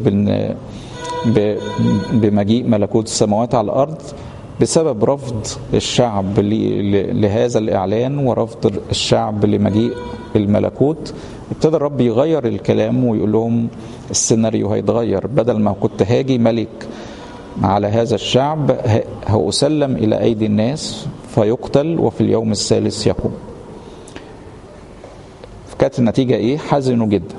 Speaker 1: بمجيء ملكوت السماوات على الارض بسبب رفض الشعب لهذا الاعلان ورفض الشعب لمجيء الملكوت ابتدى الرب يغير الكلام ويقول لهم السيناريو هيتغير بدل ما كنت هاجي ملك على هذا الشعب هأسلم إلى أيدي الناس فيقتل وفي اليوم الثالث يقوم كانت النتيجة إيه؟ حزنوا جدا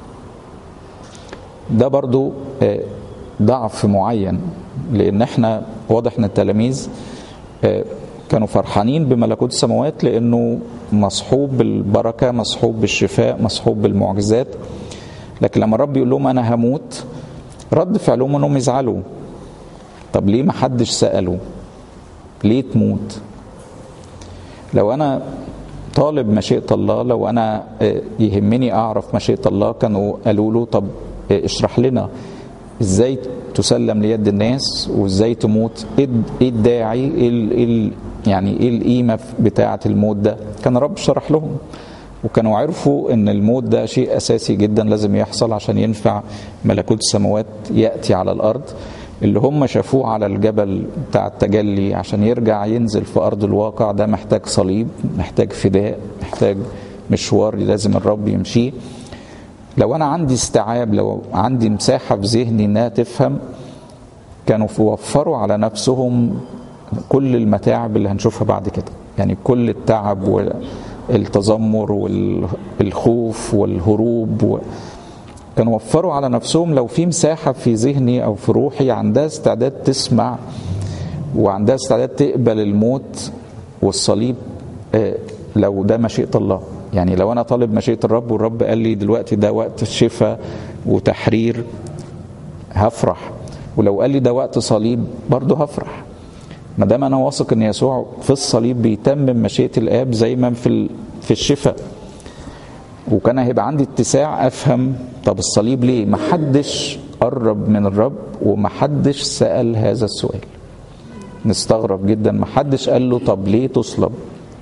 Speaker 1: ده برضو ضعف معين لأن احنا واضح ان التلاميذ كانوا فرحانين بملكوت السماوات لأنه مصحوب بالبركة مصحوب بالشفاء مصحوب بالمعجزات لكن لما الرب يقول لهم أنا هموت رد فعلهم أنهم يزعلوا طب ليه ما حدش سأله ليه تموت لو أنا طالب مشيئة الله لو أنا يهمني أعرف مشيئة الله كانوا قالوا له طب اشرح لنا ازاي تسلم ليد الناس وازاي تموت ايه الداعي ايه يعني ايه القيمه بتاعه الموت ده كان رب شرح لهم وكانوا عرفوا ان الموت ده شيء اساسي جدا لازم يحصل عشان ينفع ملكوت السماوات ياتي على الارض اللي هم شافوه على الجبل بتاع التجلي عشان يرجع ينزل في ارض الواقع ده محتاج صليب محتاج فداء محتاج مشوار لازم الرب يمشيه لو انا عندي استيعاب لو عندي مساحه في ذهني انها تفهم كانوا وفروا على نفسهم كل المتاعب اللي هنشوفها بعد كده يعني كل التعب والتذمر والخوف والهروب و... كانوا وفروا على نفسهم لو في مساحه في ذهني او في روحي عندها استعداد تسمع وعندها استعداد تقبل الموت والصليب لو ده مشيئه الله يعني لو انا طالب مشيئه الرب والرب قال لي دلوقتي ده وقت الشفاء وتحرير هفرح ولو قال لي ده وقت صليب برضه هفرح ما دام انا واثق ان يسوع في الصليب بيتمم مشيئه الاب زي ما في في الشفاء وكان هيبقى عندي اتساع افهم طب الصليب ليه ما حدش قرب من الرب وما حدش سال هذا السؤال نستغرب جدا ما حدش قال له طب ليه تصلب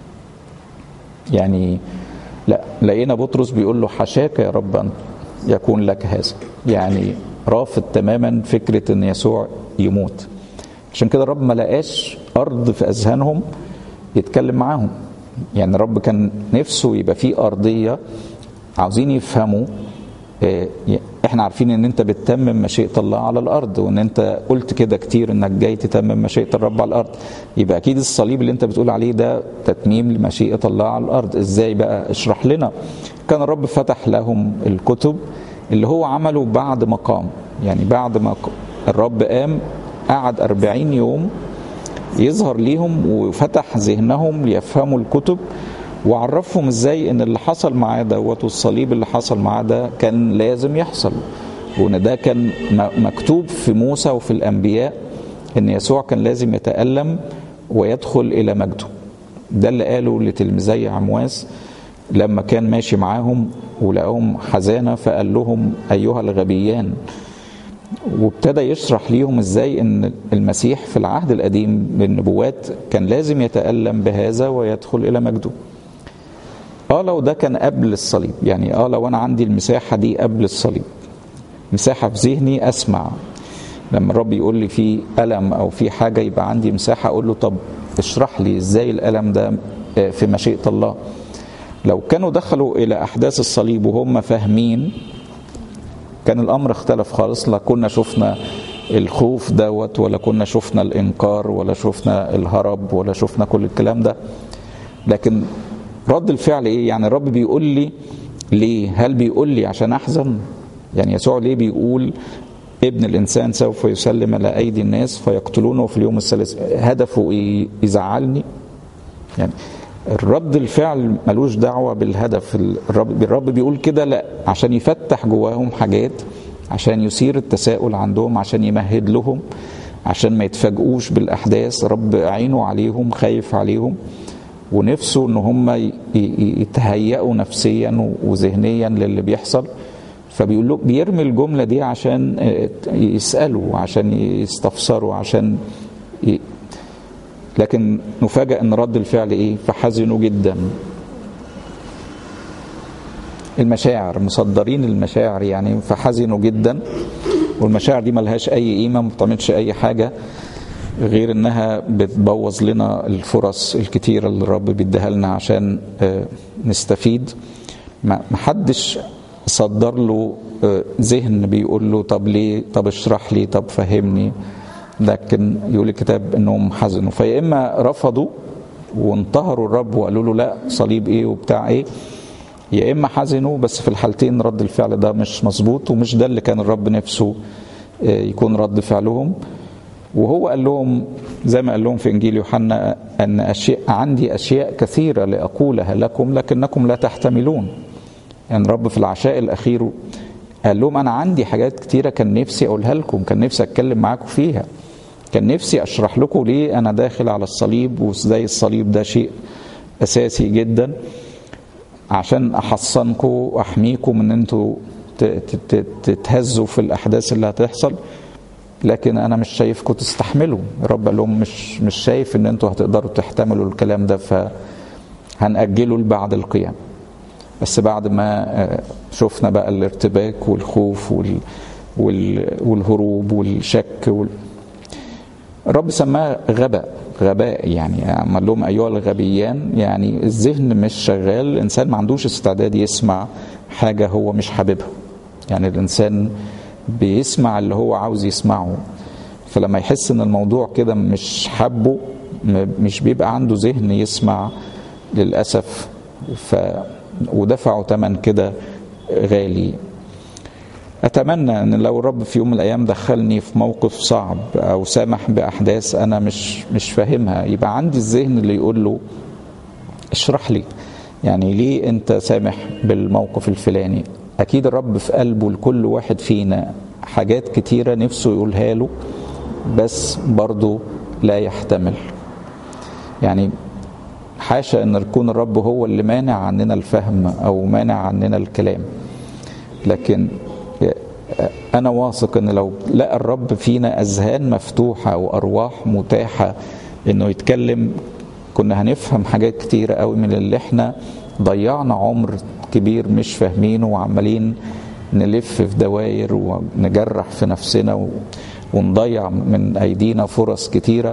Speaker 1: يعني لا لقينا بطرس بيقول له حشاك يا رب أن يكون لك هذا يعني رافض تماما فكرة ان يسوع يموت عشان كده الرب ما لقاش ارض في اذهانهم يتكلم معاهم يعني الرب كان نفسه يبقى فيه ارضية عاوزين يفهموا احنا عارفين ان انت بتتمم مشيئه الله على الارض وان انت قلت كده كتير انك جاي تتمم مشيئه الرب على الارض يبقى اكيد الصليب اللي انت بتقول عليه ده تتميم لمشيئه الله على الارض ازاي بقى اشرح لنا كان الرب فتح لهم الكتب اللي هو عمله بعد ما قام يعني بعد ما الرب قام قعد أربعين يوم يظهر ليهم وفتح ذهنهم ليفهموا الكتب وعرفهم ازاي ان اللي حصل معاه دوت والصليب اللي حصل معاه ده كان لازم يحصل وان ده كان مكتوب في موسى وفي الانبياء ان يسوع كان لازم يتالم ويدخل إلى مجده ده اللي قاله لتلميذي عمواس لما كان ماشي معاهم ولقاهم حزانة فقال لهم أيها الغبيان وابتدى يشرح ليهم ازاي ان المسيح في العهد القديم بالنبوات كان لازم يتألم بهذا ويدخل الى مجده اه لو ده كان قبل الصليب يعني اه لو انا عندي المساحة دي قبل الصليب مساحة في ذهني اسمع لما الرب يقول لي في ألم أو في حاجة يبقى عندي مساحة أقول له طب اشرح لي ازاي الألم ده في مشيئة الله لو كانوا دخلوا إلى أحداث الصليب وهم فاهمين كان الامر اختلف خالص لا كنا شفنا الخوف دوت ولا كنا شفنا الانكار ولا شفنا الهرب ولا شفنا كل الكلام ده لكن رد الفعل ايه يعني الرب بيقول لي ليه هل بيقول لي عشان احزن يعني يسوع ليه بيقول ابن الانسان سوف يسلم على ايدي الناس فيقتلونه في اليوم الثالث هدفه ايه يزعلني يعني الرد الفعل ملوش دعوة بالهدف الرب, الرب بيقول كده لا عشان يفتح جواهم حاجات عشان يثير التساؤل عندهم عشان يمهد لهم عشان ما يتفاجئوش بالأحداث رب عينه عليهم خايف عليهم ونفسه ان هم يتهيئوا نفسيا وذهنيا للي بيحصل فبيقول له بيرمي الجمله دي عشان يسالوا عشان يستفسروا عشان لكن نفاجأ ان رد الفعل ايه فحزنوا جدا المشاعر مصدرين المشاعر يعني فحزنوا جدا والمشاعر دي ملهاش اي قيمه ما بتعملش اي حاجه غير انها بتبوظ لنا الفرص الكتيره اللي الرب بيديها لنا عشان نستفيد ما حدش صدر له ذهن بيقول له طب ليه طب اشرح لي طب فهمني لكن يقول الكتاب انهم حزنوا فيا اما رفضوا وانتهروا الرب وقالوا له لا صليب ايه وبتاع ايه يا اما حزنوا بس في الحالتين رد الفعل ده مش مظبوط ومش ده اللي كان الرب نفسه يكون رد فعلهم وهو قال لهم زي ما قال لهم في انجيل يوحنا ان اشياء عندي اشياء كثيره لاقولها لكم لكنكم لا تحتملون يعني الرب في العشاء الاخير قال لهم انا عندي حاجات كتيره كان نفسي اقولها لكم كان نفسي اتكلم معاكم فيها كان نفسي اشرح لكم ليه انا داخل على الصليب وازاي الصليب ده شيء اساسي جدا عشان احصنكم واحميكم ان انتوا تتهزوا في الاحداث اللي هتحصل لكن انا مش شايفكم تستحملوا الرب قال لهم مش مش شايف ان انتوا هتقدروا تحتملوا الكلام ده فهنأجله لبعد القيامه بس بعد ما شفنا بقى الارتباك والخوف وال والهروب والشك وال... الرب سماه غباء غباء يعني عمل لهم ايها الغبيان يعني الذهن مش شغال الانسان ما عندوش استعداد يسمع حاجه هو مش حاببها يعني الانسان بيسمع اللي هو عاوز يسمعه فلما يحس ان الموضوع كده مش حابه مش بيبقى عنده ذهن يسمع للاسف ف ودفعوا ثمن كده غالي اتمنى ان لو الرب في يوم من الايام دخلني في موقف صعب او سامح باحداث انا مش مش فاهمها يبقى عندي الذهن اللي يقول له اشرح لي يعني ليه انت سامح بالموقف الفلاني اكيد الرب في قلبه لكل واحد فينا حاجات كتيره نفسه يقولها له بس برضه لا يحتمل يعني حاشا ان يكون الرب هو اللي مانع عننا الفهم او مانع عننا الكلام لكن انا واثق ان لو لقى الرب فينا اذهان مفتوحه وارواح متاحه انه يتكلم كنا هنفهم حاجات كتيره قوي من اللي احنا ضيعنا عمر كبير مش فاهمينه وعمالين نلف في دواير ونجرح في نفسنا ونضيع من ايدينا فرص كتيره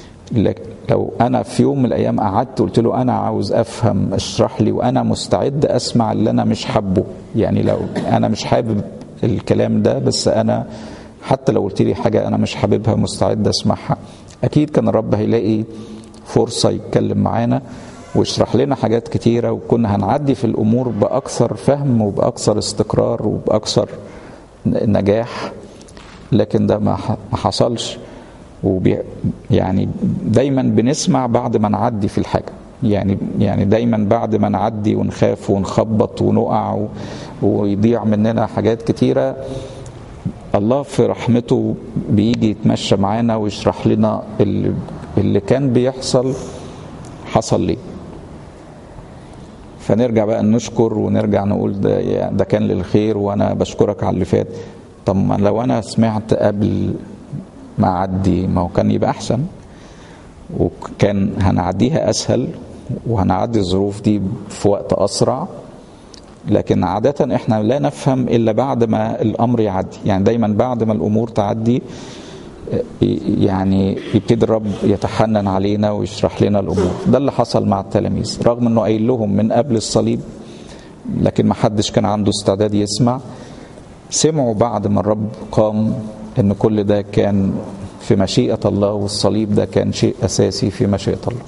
Speaker 1: لو انا في يوم من الايام قعدت قلت له انا عاوز افهم اشرح لي وانا مستعد اسمع اللي انا مش حابه يعني لو انا مش حابب الكلام ده بس انا حتى لو قلت لي حاجه انا مش حاببها مستعد اسمعها اكيد كان الرب هيلاقي فرصه يتكلم معانا ويشرح لنا حاجات كتيره وكنا هنعدي في الامور باكثر فهم وباكثر استقرار وباكثر نجاح لكن ده ما حصلش وبي يعني دايما بنسمع بعد ما نعدي في الحاجه يعني يعني دايما بعد ما نعدي ونخاف ونخبط ونقع ويضيع مننا حاجات كتيره الله في رحمته بيجي يتمشى معانا ويشرح لنا اللي اللي كان بيحصل حصل ليه فنرجع بقى نشكر ونرجع نقول ده ده كان للخير وانا بشكرك على اللي فات طب ما لو انا سمعت قبل ما اعدي ما هو كان يبقى احسن وكان هنعديها اسهل وهنعدي الظروف دي في وقت اسرع لكن عادة احنا لا نفهم الا بعد ما الامر يعدي يعني دايما بعد ما الامور تعدي يعني يبتدي الرب يتحنن علينا ويشرح لنا الامور ده اللي حصل مع التلاميذ رغم انه قايل لهم من قبل الصليب لكن ما حدش كان عنده استعداد يسمع سمعوا بعد ما الرب قام ان كل ده كان في مشيئة الله والصليب ده كان شيء اساسي في مشيئة الله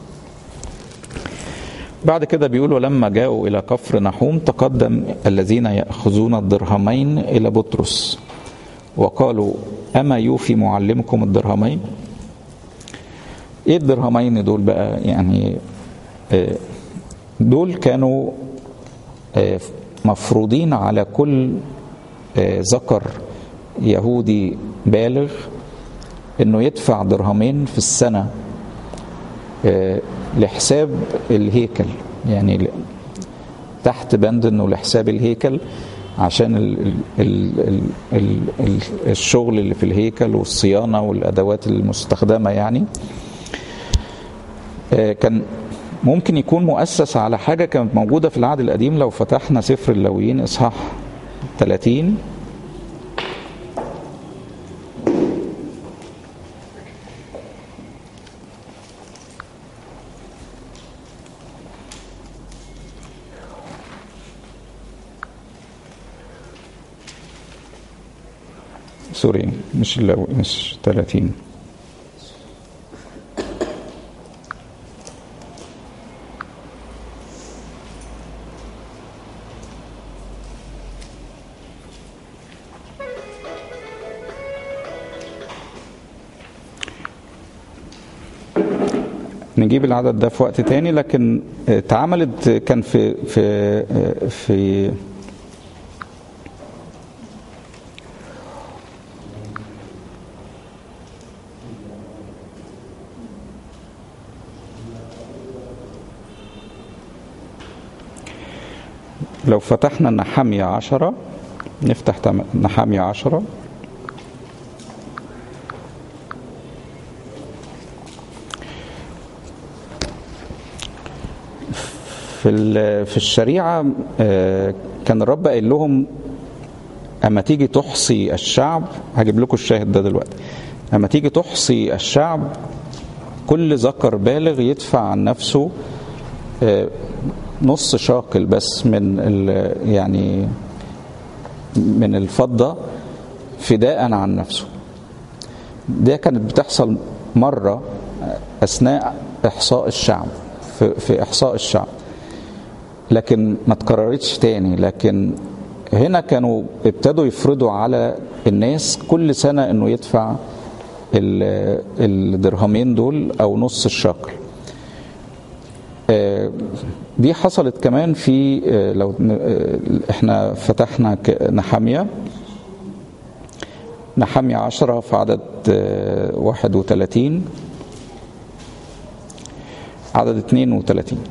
Speaker 1: بعد كده بيقولوا لما جاءوا إلى كفر نحوم تقدم الذين يأخذون الدرهمين إلى بطرس وقالوا أما يوفي معلمكم الدرهمين إيه الدرهمين دول بقى يعني دول كانوا مفروضين على كل ذكر يهودي بالغ انه يدفع درهمين في السنه لحساب الهيكل يعني تحت بند انه لحساب الهيكل عشان ال ال ال ال ال الشغل اللي في الهيكل والصيانه والادوات المستخدمه يعني كان ممكن يكون مؤسس على حاجه كانت موجوده في العهد القديم لو فتحنا سفر اللاويين اصحاح 30 سوري مش لو مش 30 نجيب العدد ده في وقت تاني لكن اتعملت كان في في في لو فتحنا نحامية عشرة نفتح نحامية عشرة في في الشريعة كان الرب قايل لهم أما تيجي تحصي الشعب هجيب لكم الشاهد ده دلوقتي أما تيجي تحصي الشعب كل ذكر بالغ يدفع عن نفسه نص شاقل بس من يعني من الفضة فداء عن نفسه ده كانت بتحصل مرة أثناء إحصاء الشعب في, في إحصاء الشعب لكن ما تكررتش تاني لكن هنا كانوا ابتدوا يفرضوا على الناس كل سنة انه يدفع الدرهمين دول او نص الشقل دي حصلت كمان في لو احنا فتحنا نحامية نحامية عشرة في عدد واحد وثلاثين عدد اتنين وثلاثين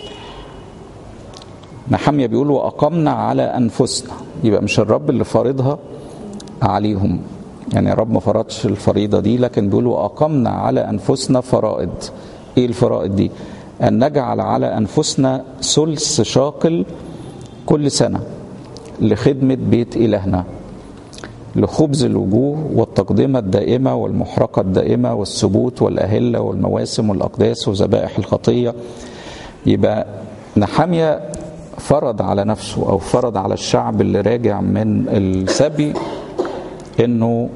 Speaker 1: نحامية بيقول وأقمنا على أنفسنا يبقى مش الرب اللي فارضها عليهم يعني الرب ما فرضش الفريضة دي لكن بيقول وأقمنا على أنفسنا فرائض إيه الفرائض دي أن نجعل على أنفسنا ثلث شاقل كل سنة لخدمة بيت إلهنا لخبز الوجوه والتقدمة الدائمة والمحرقة الدائمة والثبوت والأهلة والمواسم والأقداس وذبائح الخطية يبقى نحامية فرض على نفسه أو فرض على الشعب اللي راجع من السبي إنه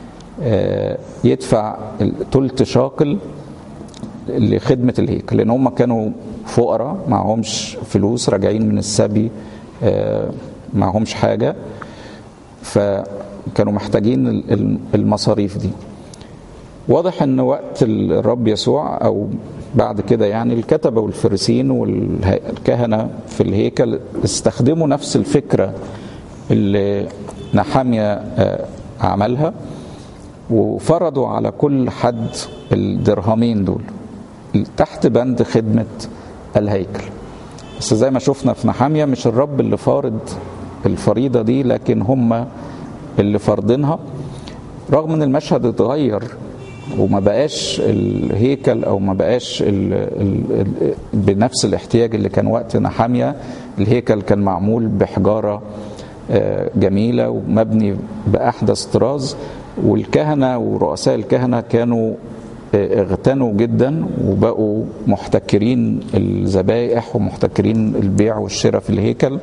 Speaker 1: يدفع تلت شاقل لخدمة الهيكل لأن هم كانوا فقراء معهمش فلوس راجعين من السبي معهمش حاجة فكانوا محتاجين المصاريف دي واضح ان وقت الرب يسوع او بعد كده يعني الكتبه والفريسين والكهنه في الهيكل استخدموا نفس الفكره اللي نحاميه عملها وفرضوا على كل حد الدرهمين دول تحت بند خدمة الهيكل بس زي ما شفنا في نحامية مش الرب اللي فارض الفريضة دي لكن هم اللي فارضينها رغم ان المشهد اتغير وما بقاش الهيكل او ما بقاش ال ال ال بنفس الاحتياج اللي كان وقت نحامية الهيكل كان معمول بحجارة جميلة ومبني بأحدث طراز والكهنة ورؤساء الكهنة كانوا اغتنوا جدا وبقوا محتكرين الذبائح ومحتكرين البيع والشراء في الهيكل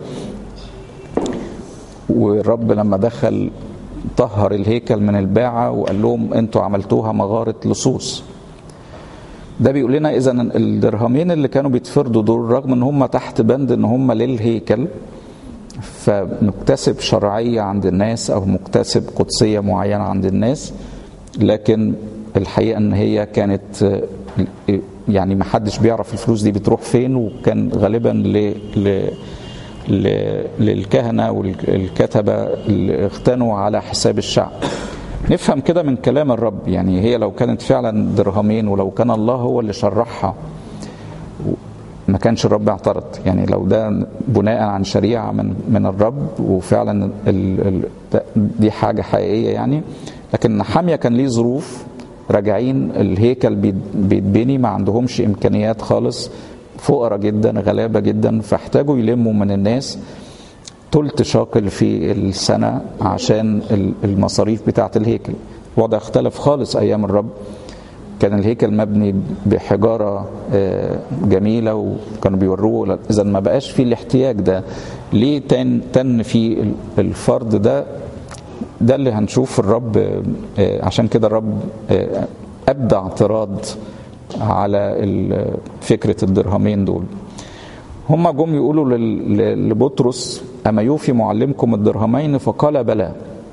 Speaker 1: والرب لما دخل طهر الهيكل من الباعة وقال لهم انتوا عملتوها مغارة لصوص ده بيقول لنا اذا الدرهمين اللي كانوا بيتفرضوا دول رغم ان هم تحت بند ان هم للهيكل فمكتسب شرعية عند الناس او مكتسب قدسية معينة عند الناس لكن الحقيقة ان هي كانت يعني ما حدش بيعرف الفلوس دي بتروح فين وكان غالبا ل, ل للكهنة والكتبة اللي اغتنوا على حساب الشعب نفهم كده من كلام الرب يعني هي لو كانت فعلا درهمين ولو كان الله هو اللي شرحها ما كانش الرب اعترض يعني لو ده بناء عن شريعة من من الرب وفعلا ال ال دي حاجة حقيقية يعني لكن حامية كان ليه ظروف راجعين الهيكل بيتبني ما عندهمش إمكانيات خالص فقراء جدا غلابه جدا فاحتاجوا يلموا من الناس تلت شاكل في السنه عشان المصاريف بتاعه الهيكل الوضع اختلف خالص ايام الرب كان الهيكل مبني بحجاره جميله وكانوا بيوروه اذا ما بقاش فيه الاحتياج ده ليه تن تن في الفرض ده ده اللي هنشوف الرب عشان كده الرب ابدى اعتراض على فكرة الدرهمين دول هم جم يقولوا لبطرس أما يوفي معلمكم الدرهمين فقال بلى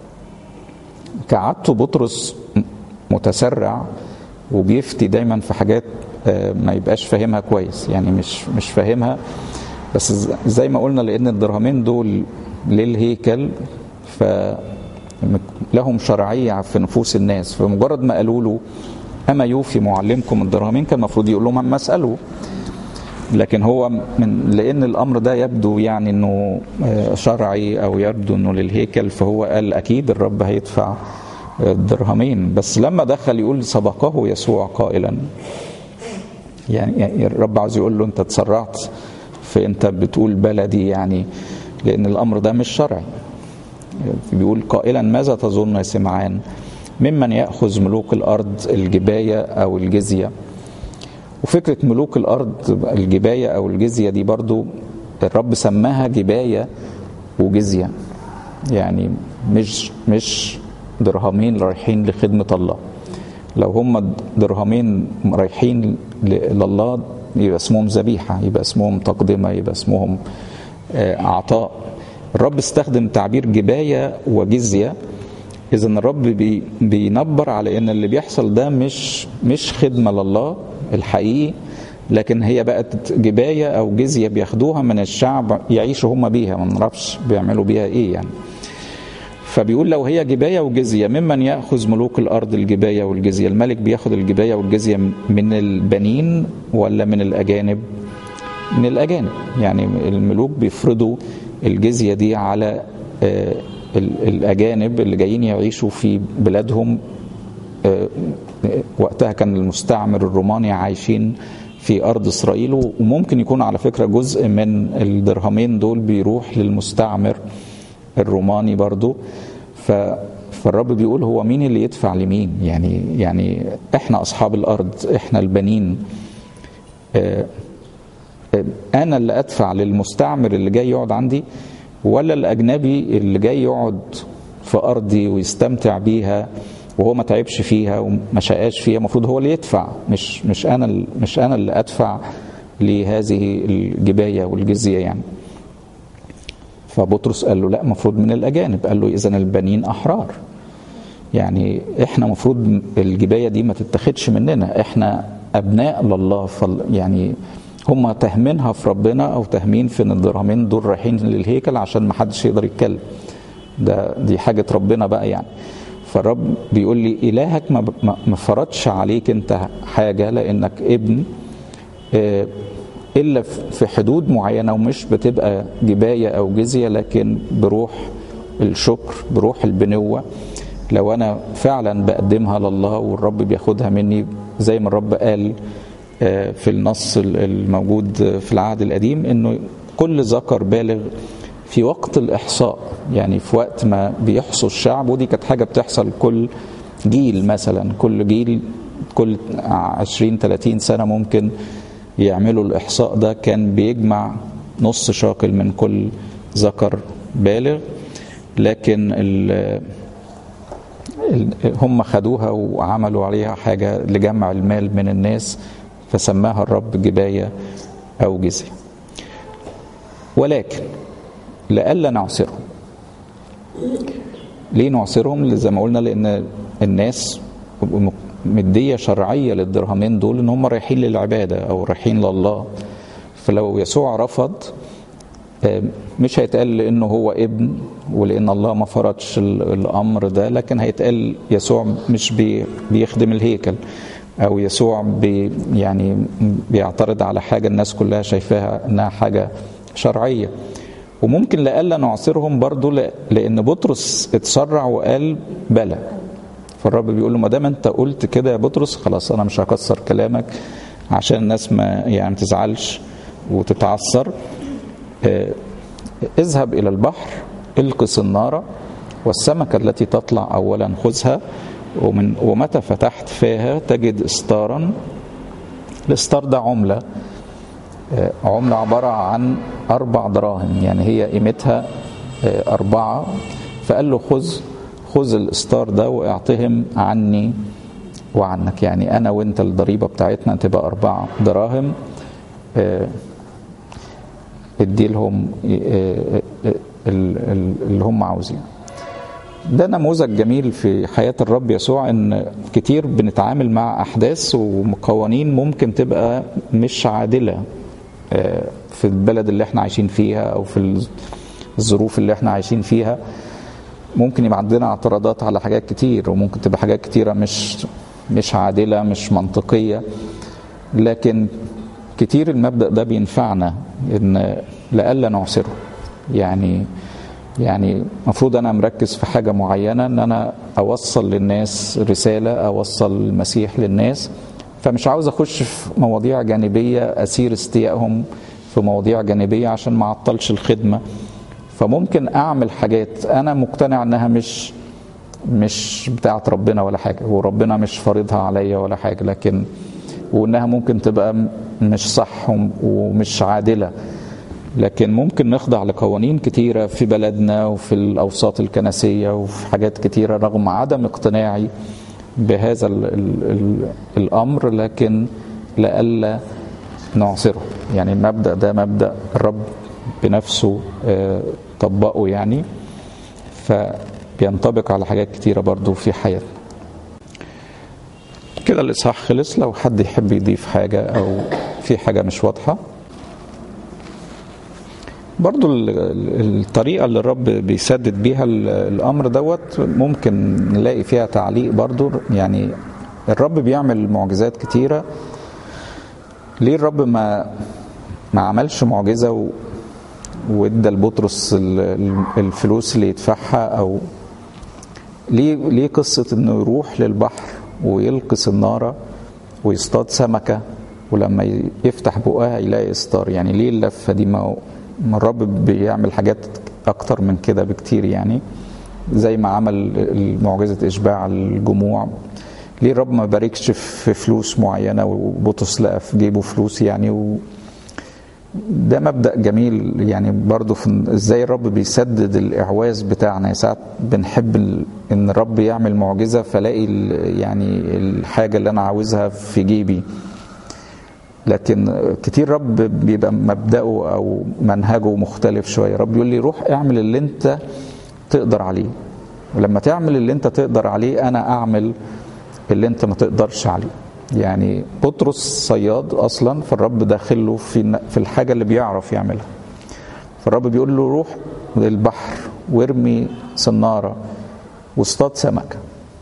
Speaker 1: كعدت بطرس متسرع وبيفتي دايما في حاجات ما يبقاش فاهمها كويس يعني مش مش فاهمها بس زي ما قلنا لان الدرهمين دول للهيكل ف لهم شرعيه في نفوس الناس فمجرد ما قالوا له أما يوفي معلمكم الدرهمين كان المفروض يقول لهم أما اسألوا لكن هو من لأن الأمر ده يبدو يعني أنه شرعي أو يبدو أنه للهيكل فهو قال أكيد الرب هيدفع الدرهمين بس لما دخل يقول سبقه يسوع قائلا يعني الرب عاوز يقول له أنت تسرعت فأنت بتقول بلدي يعني لأن الأمر ده مش شرعي بيقول قائلا ماذا تظن يا سمعان ممن ياخذ ملوك الارض الجبايه او الجزيه وفكره ملوك الارض الجبايه او الجزيه دي برضو الرب سماها جبايه وجزيه يعني مش مش درهمين رايحين لخدمه الله لو هم درهمين رايحين لله يبقى اسمهم ذبيحه يبقى اسمهم تقدمه يبقى اسمهم عطاء الرب استخدم تعبير جبايه وجزيه اذا الرب بي بينبر على ان اللي بيحصل ده مش مش خدمه لله الحقيقي لكن هي بقت جبايه او جزيه بياخدوها من الشعب يعيشوا هم بيها ما نعرفش بيعملوا بيها ايه يعني فبيقول لو هي جبايه وجزيه ممن ياخذ ملوك الارض الجبايه والجزيه الملك بياخد الجبايه والجزيه من البنين ولا من الاجانب من الاجانب يعني الملوك بيفرضوا الجزيه دي على الاجانب اللي جايين يعيشوا في بلادهم وقتها كان المستعمر الروماني عايشين في ارض اسرائيل وممكن يكون على فكره جزء من الدرهمين دول بيروح للمستعمر الروماني برضو ف فالرب بيقول هو مين اللي يدفع لمين يعني يعني احنا اصحاب الارض احنا البنين انا اللي ادفع للمستعمر اللي جاي يقعد عندي ولا الاجنبي اللي جاي يقعد في ارضي ويستمتع بيها وهو ما تعبش فيها وما شقاش فيها المفروض هو اللي يدفع مش مش انا مش انا اللي ادفع لهذه الجبايه والجزيه يعني فبطرس قال له لا المفروض من الاجانب قال له اذا البنين احرار يعني احنا المفروض الجبايه دي ما تتاخدش مننا احنا ابناء لله فل يعني هم تهمينها في ربنا او تهمين في ان الدرهمين دول رايحين للهيكل عشان ما حدش يقدر يتكلم ده دي حاجه ربنا بقى يعني فالرب بيقول لي الهك ما ما فرضش عليك انت حاجه لانك ابن الا في حدود معينه ومش بتبقى جبايه او جزيه لكن بروح الشكر بروح البنوه لو انا فعلا بقدمها لله والرب بياخدها مني زي ما الرب قال في النص الموجود في العهد القديم انه كل ذكر بالغ في وقت الاحصاء يعني في وقت ما بيحصوا الشعب ودي كانت حاجه بتحصل كل جيل مثلا كل جيل كل 20 30 سنه ممكن يعملوا الاحصاء ده كان بيجمع نص شاكل من كل ذكر بالغ لكن ال هم خدوها وعملوا عليها حاجه لجمع المال من الناس فسماها الرب جبايه او جزيه ولكن لئلا نعسرهم ليه نعسرهم زي ما قلنا لان الناس مديه شرعيه للدرهمين دول ان هم رايحين للعباده او رايحين لله فلو يسوع رفض مش هيتقال لانه هو ابن ولان الله ما فرضش الامر ده لكن هيتقال يسوع مش بيخدم الهيكل او يسوع بي يعني بيعترض على حاجه الناس كلها شايفاها انها حاجه شرعيه وممكن لألا نعصرهم برضو لأن بطرس اتسرع وقال بلى فالرب بيقول له ما دام انت قلت كده يا بطرس خلاص انا مش هكسر كلامك عشان الناس ما يعني تزعلش وتتعثر اه اذهب الى البحر الق النار والسمكة التي تطلع اولا خذها ومن ومتى فتحت فاها تجد استارا الاستار ده عمله عملة عبارة عن أربع دراهم يعني هي قيمتها أربعة فقال له خذ خذ الإستار ده واعطهم عني وعنك يعني أنا وأنت الضريبة بتاعتنا تبقى أربعة دراهم ادي لهم اللي هم عاوزينه ده نموذج جميل في حياة الرب يسوع ان كتير بنتعامل مع احداث وقوانين ممكن تبقى مش عادلة في البلد اللي احنا عايشين فيها او في الظروف اللي احنا عايشين فيها ممكن يبقى عندنا اعتراضات على حاجات كتير وممكن تبقى حاجات كتيرة مش مش عادلة مش منطقية لكن كتير المبدأ ده بينفعنا ان لألا نعسره يعني يعني المفروض انا مركز في حاجة معينة ان انا اوصل للناس رسالة اوصل المسيح للناس فمش عاوز اخش في مواضيع جانبيه اسير استيائهم في مواضيع جانبيه عشان ما اعطلش الخدمه فممكن اعمل حاجات انا مقتنع انها مش مش بتاعت ربنا ولا حاجه وربنا مش فارضها عليا ولا حاجه لكن وانها ممكن تبقى مش صح ومش عادله لكن ممكن نخضع لقوانين كتيرة في بلدنا وفي الأوساط الكنسية وفي حاجات كتيرة رغم عدم اقتناعي بهذا ال ال ال الامر لكن لئلا نعصره يعني المبدا ده مبدا الرب بنفسه طبقه يعني فبينطبق على حاجات كتيرة برضو في حياتنا كده الإصحاح خلص لو حد يحب يضيف حاجة أو في حاجة مش واضحة برضو الطريقة اللي الرب بيسدد بيها الأمر دوت ممكن نلاقي فيها تعليق برضو يعني الرب بيعمل معجزات كتيرة ليه الرب ما ما عملش معجزة و وادى لبطرس الفلوس اللي يدفعها او ليه ليه قصه انه يروح للبحر ويلقي الناره ويصطاد سمكه ولما يفتح بقها يلاقي استار يعني ليه اللفه دي ما الرب بيعمل حاجات اكتر من كده بكتير يعني زي ما عمل معجزه اشباع الجموع ليه الرب ما باركش في فلوس معينه وبطرس لقى في جيبه فلوس يعني و ده مبدا جميل يعني برضه في ازاي الرب بيسدد الاعواز بتاعنا ساعات بنحب ان الرب يعمل معجزه فلاقي يعني الحاجه اللي انا عاوزها في جيبي لكن كتير رب بيبقى مبدأه او منهجه مختلف شويه رب يقول لي روح اعمل اللي انت تقدر عليه ولما تعمل اللي انت تقدر عليه انا اعمل اللي انت ما تقدرش عليه يعني بطرس صياد اصلا فالرب داخله في في الحاجه اللي بيعرف يعملها فالرب بيقول له روح للبحر وارمي صناره واصطاد سمكه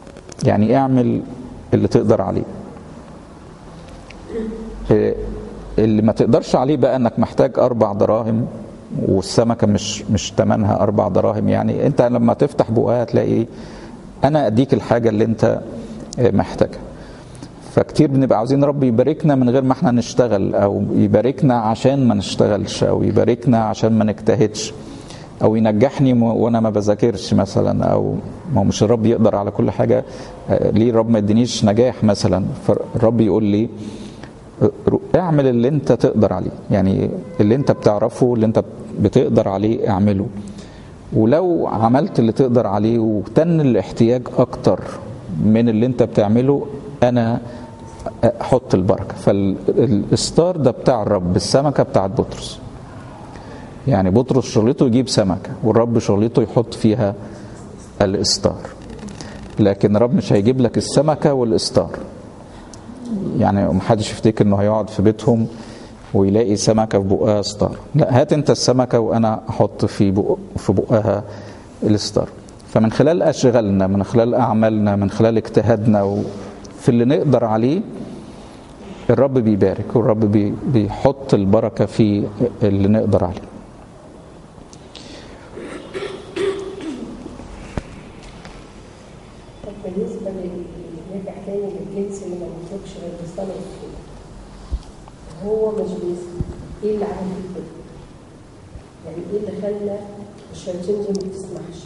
Speaker 1: يعني اعمل اللي تقدر عليه اللي ما تقدرش عليه بقى انك محتاج اربع دراهم والسمكه مش مش ثمنها اربع دراهم يعني انت لما تفتح بقها هتلاقي انا اديك الحاجه اللي انت محتاجها فكتير بنبقى عاوزين رب يباركنا من غير ما احنا نشتغل او يباركنا عشان ما نشتغلش او يباركنا عشان ما نجتهدش او ينجحني وانا ما بذاكرش مثلا او ما هو مش الرب يقدر على كل حاجه ليه الرب ما يدينيش نجاح مثلا فالرب يقول لي اعمل اللي انت تقدر عليه يعني اللي انت بتعرفه اللي انت بتقدر عليه اعمله ولو عملت اللي تقدر عليه وتن الاحتياج اكتر من اللي انت بتعمله انا احط البركه فالستار ده بتاع الرب السمكه بتاعت بطرس يعني بطرس شغلته يجيب سمكه والرب شغلته يحط فيها الاستار لكن الرب مش هيجيب لك السمكه والاستار يعني محدش يفتكر انه هيقعد في بيتهم ويلاقي سمكه في بقها ستار لا هات انت السمكه وانا احط في بق في بقها الستار فمن خلال اشغالنا من خلال اعمالنا من خلال اجتهادنا في اللي نقدر عليه الرب بيبارك والرب بي بيحط البركه في اللي نقدر عليه
Speaker 2: طب بالنسبه نرجع تاني للجنس اللي ما بيخرجش غير بالصلاه والصوم هو مش بيس ايه اللي عمل كده؟ يعني ايه اللي خلى الشياطين دي ما تسمحش؟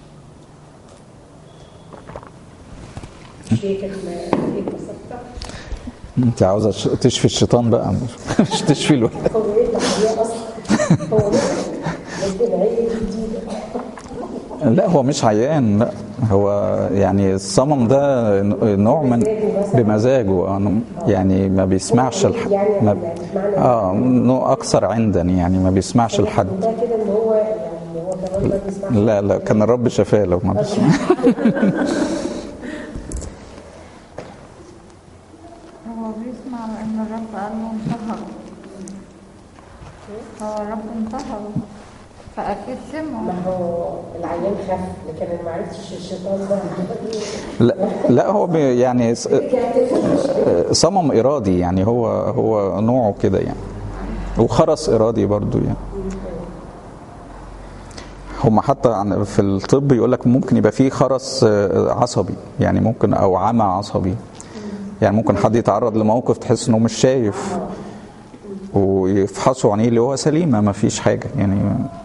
Speaker 2: مش هي كانت ايه بسيطه؟
Speaker 1: انت عاوزه تشفي الشيطان بقى مش تشفي الولد
Speaker 2: هو ايه اللي عليه اصلا؟ هو بس العين جديده
Speaker 1: لا هو مش عيان لا هو يعني الصمم ده نوع من بمزاجه يعني ما بيسمعش الح... ما... اه نوع اكثر عندا يعني ما بيسمعش لحد
Speaker 2: ده كده ان هو يعني هو كمان ما بيسمعش
Speaker 1: لا لا كان الرب شفاه لو ما بيسمع
Speaker 3: هو بيسمع لأن الرب قال له انتهروا هو الرب انتهروا فأكيد سمعوا
Speaker 2: ما هو العيان خف لكن انا ما عرفتش الشيطان ده
Speaker 1: لا لا هو بي يعني صمم ارادي يعني هو هو نوعه كده يعني وخرس ارادي برضو يعني هم حتى في الطب يقول لك ممكن يبقى فيه خرس عصبي يعني ممكن او عمى عصبي يعني ممكن حد يتعرض لموقف تحس انه مش شايف ويفحصوا عينيه اللي هو سليمه ما فيش حاجه يعني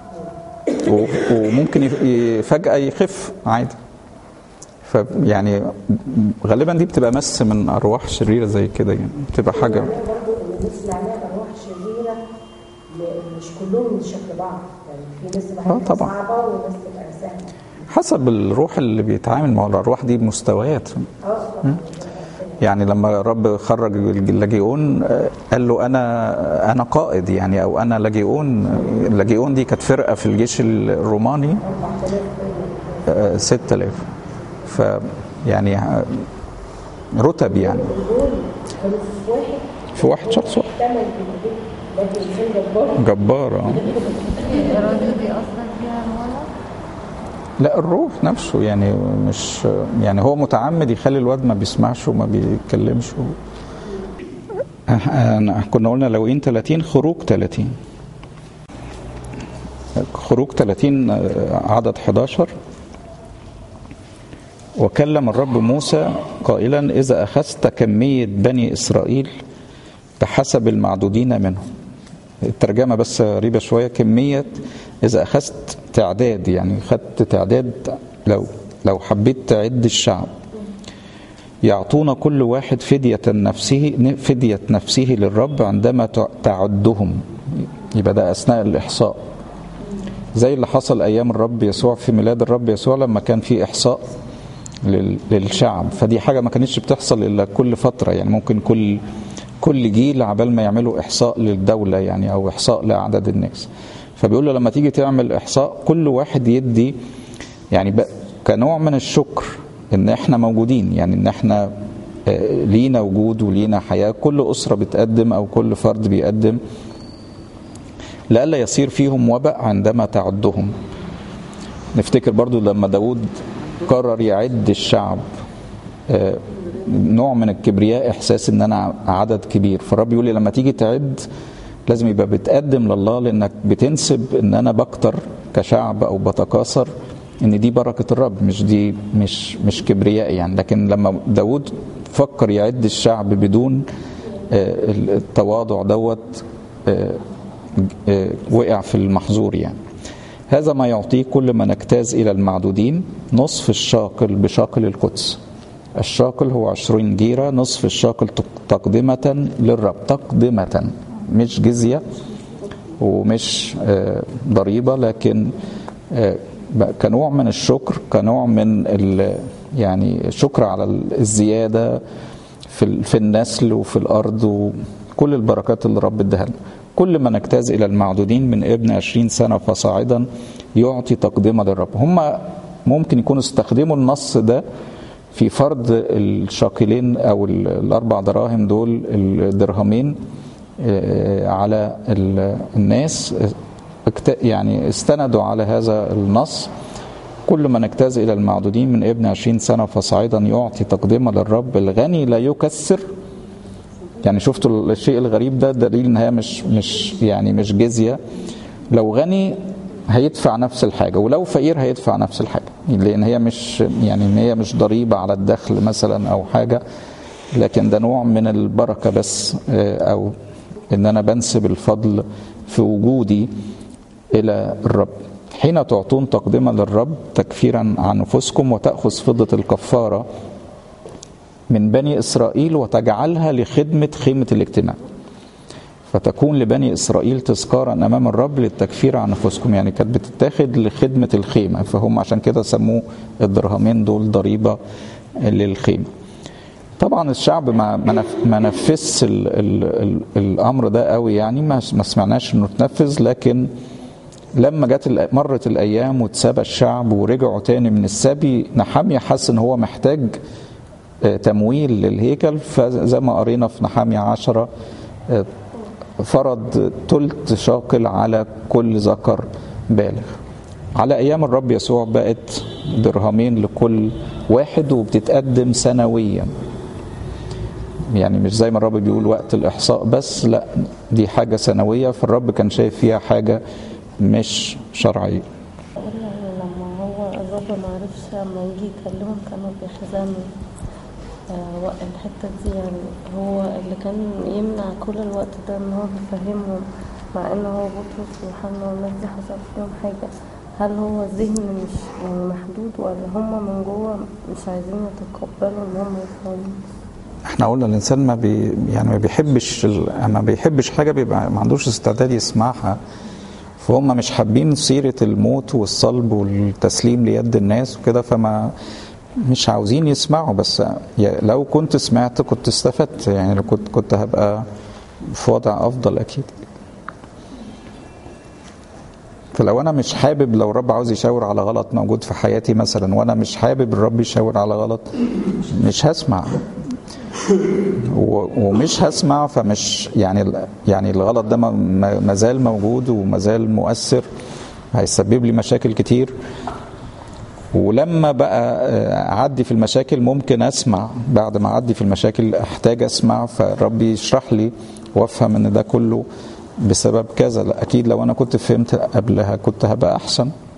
Speaker 1: وممكن فجأة يخف عادي فيعني غالبا دي بتبقى مس من ارواح شريره زي كده يعني بتبقى حاجه
Speaker 2: برضه ان الناس اللي عليها ارواح شريره مش كلهم من شكل بعض يعني في ناس تبقى
Speaker 1: اه طبعا.
Speaker 2: صعبه وناس تبقى سهله
Speaker 1: حسب الروح اللي بيتعامل مع الارواح دي بمستويات
Speaker 2: اه
Speaker 1: يعني لما الرب خرج اللاجئون قال له انا انا قائد يعني او انا لاجئون اللاجئون دي كانت فرقه في الجيش الروماني 6000 ف يعني رتب يعني
Speaker 2: دول كانوا في واحد
Speaker 1: في واحد شخص واحد
Speaker 2: ثمن بالبيت لكن انسان جبار
Speaker 1: جبار اه
Speaker 3: الإرادة دي أصلا فيها الولد
Speaker 1: لا الروح نفسه يعني مش يعني هو متعمد يخلي الواد ما بيسمعش وما بيتكلمش و... أنا كنا قلنا لو إن 30 خروج 30 خروج 30 عدد 11 وكلم الرب موسى قائلا إذا أخذت كمية بني إسرائيل بحسب المعدودين منهم الترجمة بس غريبة شوية كمية إذا أخذت تعداد يعني خدت تعداد لو لو حبيت تعد الشعب يعطون كل واحد فدية نفسه فدية نفسه للرب عندما تعدهم يبقى ده أثناء الإحصاء زي اللي حصل أيام الرب يسوع في ميلاد الرب يسوع لما كان في إحصاء للشعب فدي حاجة ما كانتش بتحصل إلا كل فترة يعني ممكن كل كل جيل عبال ما يعملوا إحصاء للدولة يعني أو إحصاء لعدد الناس فبيقول له لما تيجي تعمل إحصاء كل واحد يدي يعني كنوع من الشكر إن إحنا موجودين يعني إن إحنا لينا وجود ولينا حياة كل أسرة بتقدم أو كل فرد بيقدم لئلا يصير فيهم وباء عندما تعدهم نفتكر برضو لما داود قرر يعد الشعب نوع من الكبرياء احساس ان انا عدد كبير فالرب يقول لي لما تيجي تعد لازم يبقى بتقدم لله لانك بتنسب ان انا بكتر كشعب او بتكاثر ان دي بركه الرب مش دي مش مش كبرياء يعني لكن لما داود فكر يعد الشعب بدون آه، التواضع دوت آه، آه، وقع في المحظور يعني هذا ما يعطيه كل من اجتاز إلى المعدودين نصف الشاقل بشاقل القدس الشاقل هو عشرين جيرة نصف الشاقل تق- تقدمة للرب تقدمة مش جزية ومش آه، ضريبة لكن آه، بقى كنوع من الشكر كنوع من ال- يعني شكر على الزيادة في ال- في النسل وفي الأرض وكل البركات اللي رب اداها لنا كل من اجتاز إلى المعدودين من ابن عشرين سنة فصاعدا يعطي تقدمة للرب هم ممكن يكونوا استخدموا النص ده في فرض الشاكلين أو ال- الأربع دراهم دول الدرهمين آه، على ال- الناس اكت- يعني استندوا على هذا النص كل من اجتاز إلى المعدودين من ابن عشرين سنة فصاعدا يعطي تقدمة للرب الغني لا يكسر يعني شفتوا الشيء الغريب ده دليل ان هي مش مش يعني مش جزيه لو غني هيدفع نفس الحاجه ولو فقير هيدفع نفس الحاجه لان هي مش يعني ان هي مش ضريبه على الدخل مثلا او حاجه لكن ده نوع من البركه بس آه، او ان انا بنسب الفضل في وجودي الى الرب حين تعطون تقدمه للرب تكفيرا عن نفوسكم وتاخذ فضه الكفاره من بني إسرائيل وتجعلها لخدمة خيمة الاجتماع فتكون لبني إسرائيل تذكارا أمام الرب للتكفير عن نفوسكم يعني كانت بتتاخد لخدمة الخيمة فهم عشان كده سموه الدرهمين دول ضريبة للخيمة طبعا الشعب ما ما نف- ما نفذش ال ال ال الامر ده قوي يعني ما ما سمعناش انه اتنفذ لكن لما جت الأ- مرت الايام واتساب الشعب ورجعوا تاني من السبي نحاميه حس ان هو محتاج آه، تمويل للهيكل فزي ما قرينا في نحامية عشرة آه، فرض تلت شاقل على كل ذكر بالغ على أيام الرب يسوع بقت درهمين لكل واحد وبتتقدم سنويا يعني مش زي ما الرب بيقول وقت الإحصاء بس لا دي حاجة سنوية فالرب كان شايف فيها حاجة مش شرعية
Speaker 4: لما هو الرب ما عرفش لما يجي يكلمهم كانوا بيحزنوا آه، وق- الحتة دي يعني هو اللي كان يمنع كل الوقت ده ان هو بيفهمهم مع ان هو بطرس ويوحنا والناس دي حصل فيهم حاجة هل هو الذهن مش يعني محدود ولا هم من جوه مش عايزين يتقبلوا ان هم يفهموا
Speaker 1: احنا قلنا الانسان ما بي يعني ما بيحبش ال- ما بيحبش حاجه بيبقى ما عندوش استعداد يسمعها فهم مش حابين سيره الموت والصلب والتسليم ليد الناس وكده فما مش عاوزين يسمعوا بس يا- لو كنت سمعت كنت استفدت يعني لو كنت كنت هبقى في وضع افضل اكيد فلو انا مش حابب لو الرب عاوز يشاور على غلط موجود في حياتي مثلا وانا مش حابب الرب يشاور على غلط مش هسمع و- ومش هسمع فمش يعني ال- يعني الغلط ده ما- ما ما زال موجود وما زال مؤثر هيسبب لي مشاكل كتير ولما بقى آه، اعدي في المشاكل ممكن اسمع بعد ما اعدي في المشاكل احتاج اسمع فالرب يشرح لي وافهم ان ده كله بسبب كذا لا اكيد لو انا كنت فهمت قبلها كنت هبقى احسن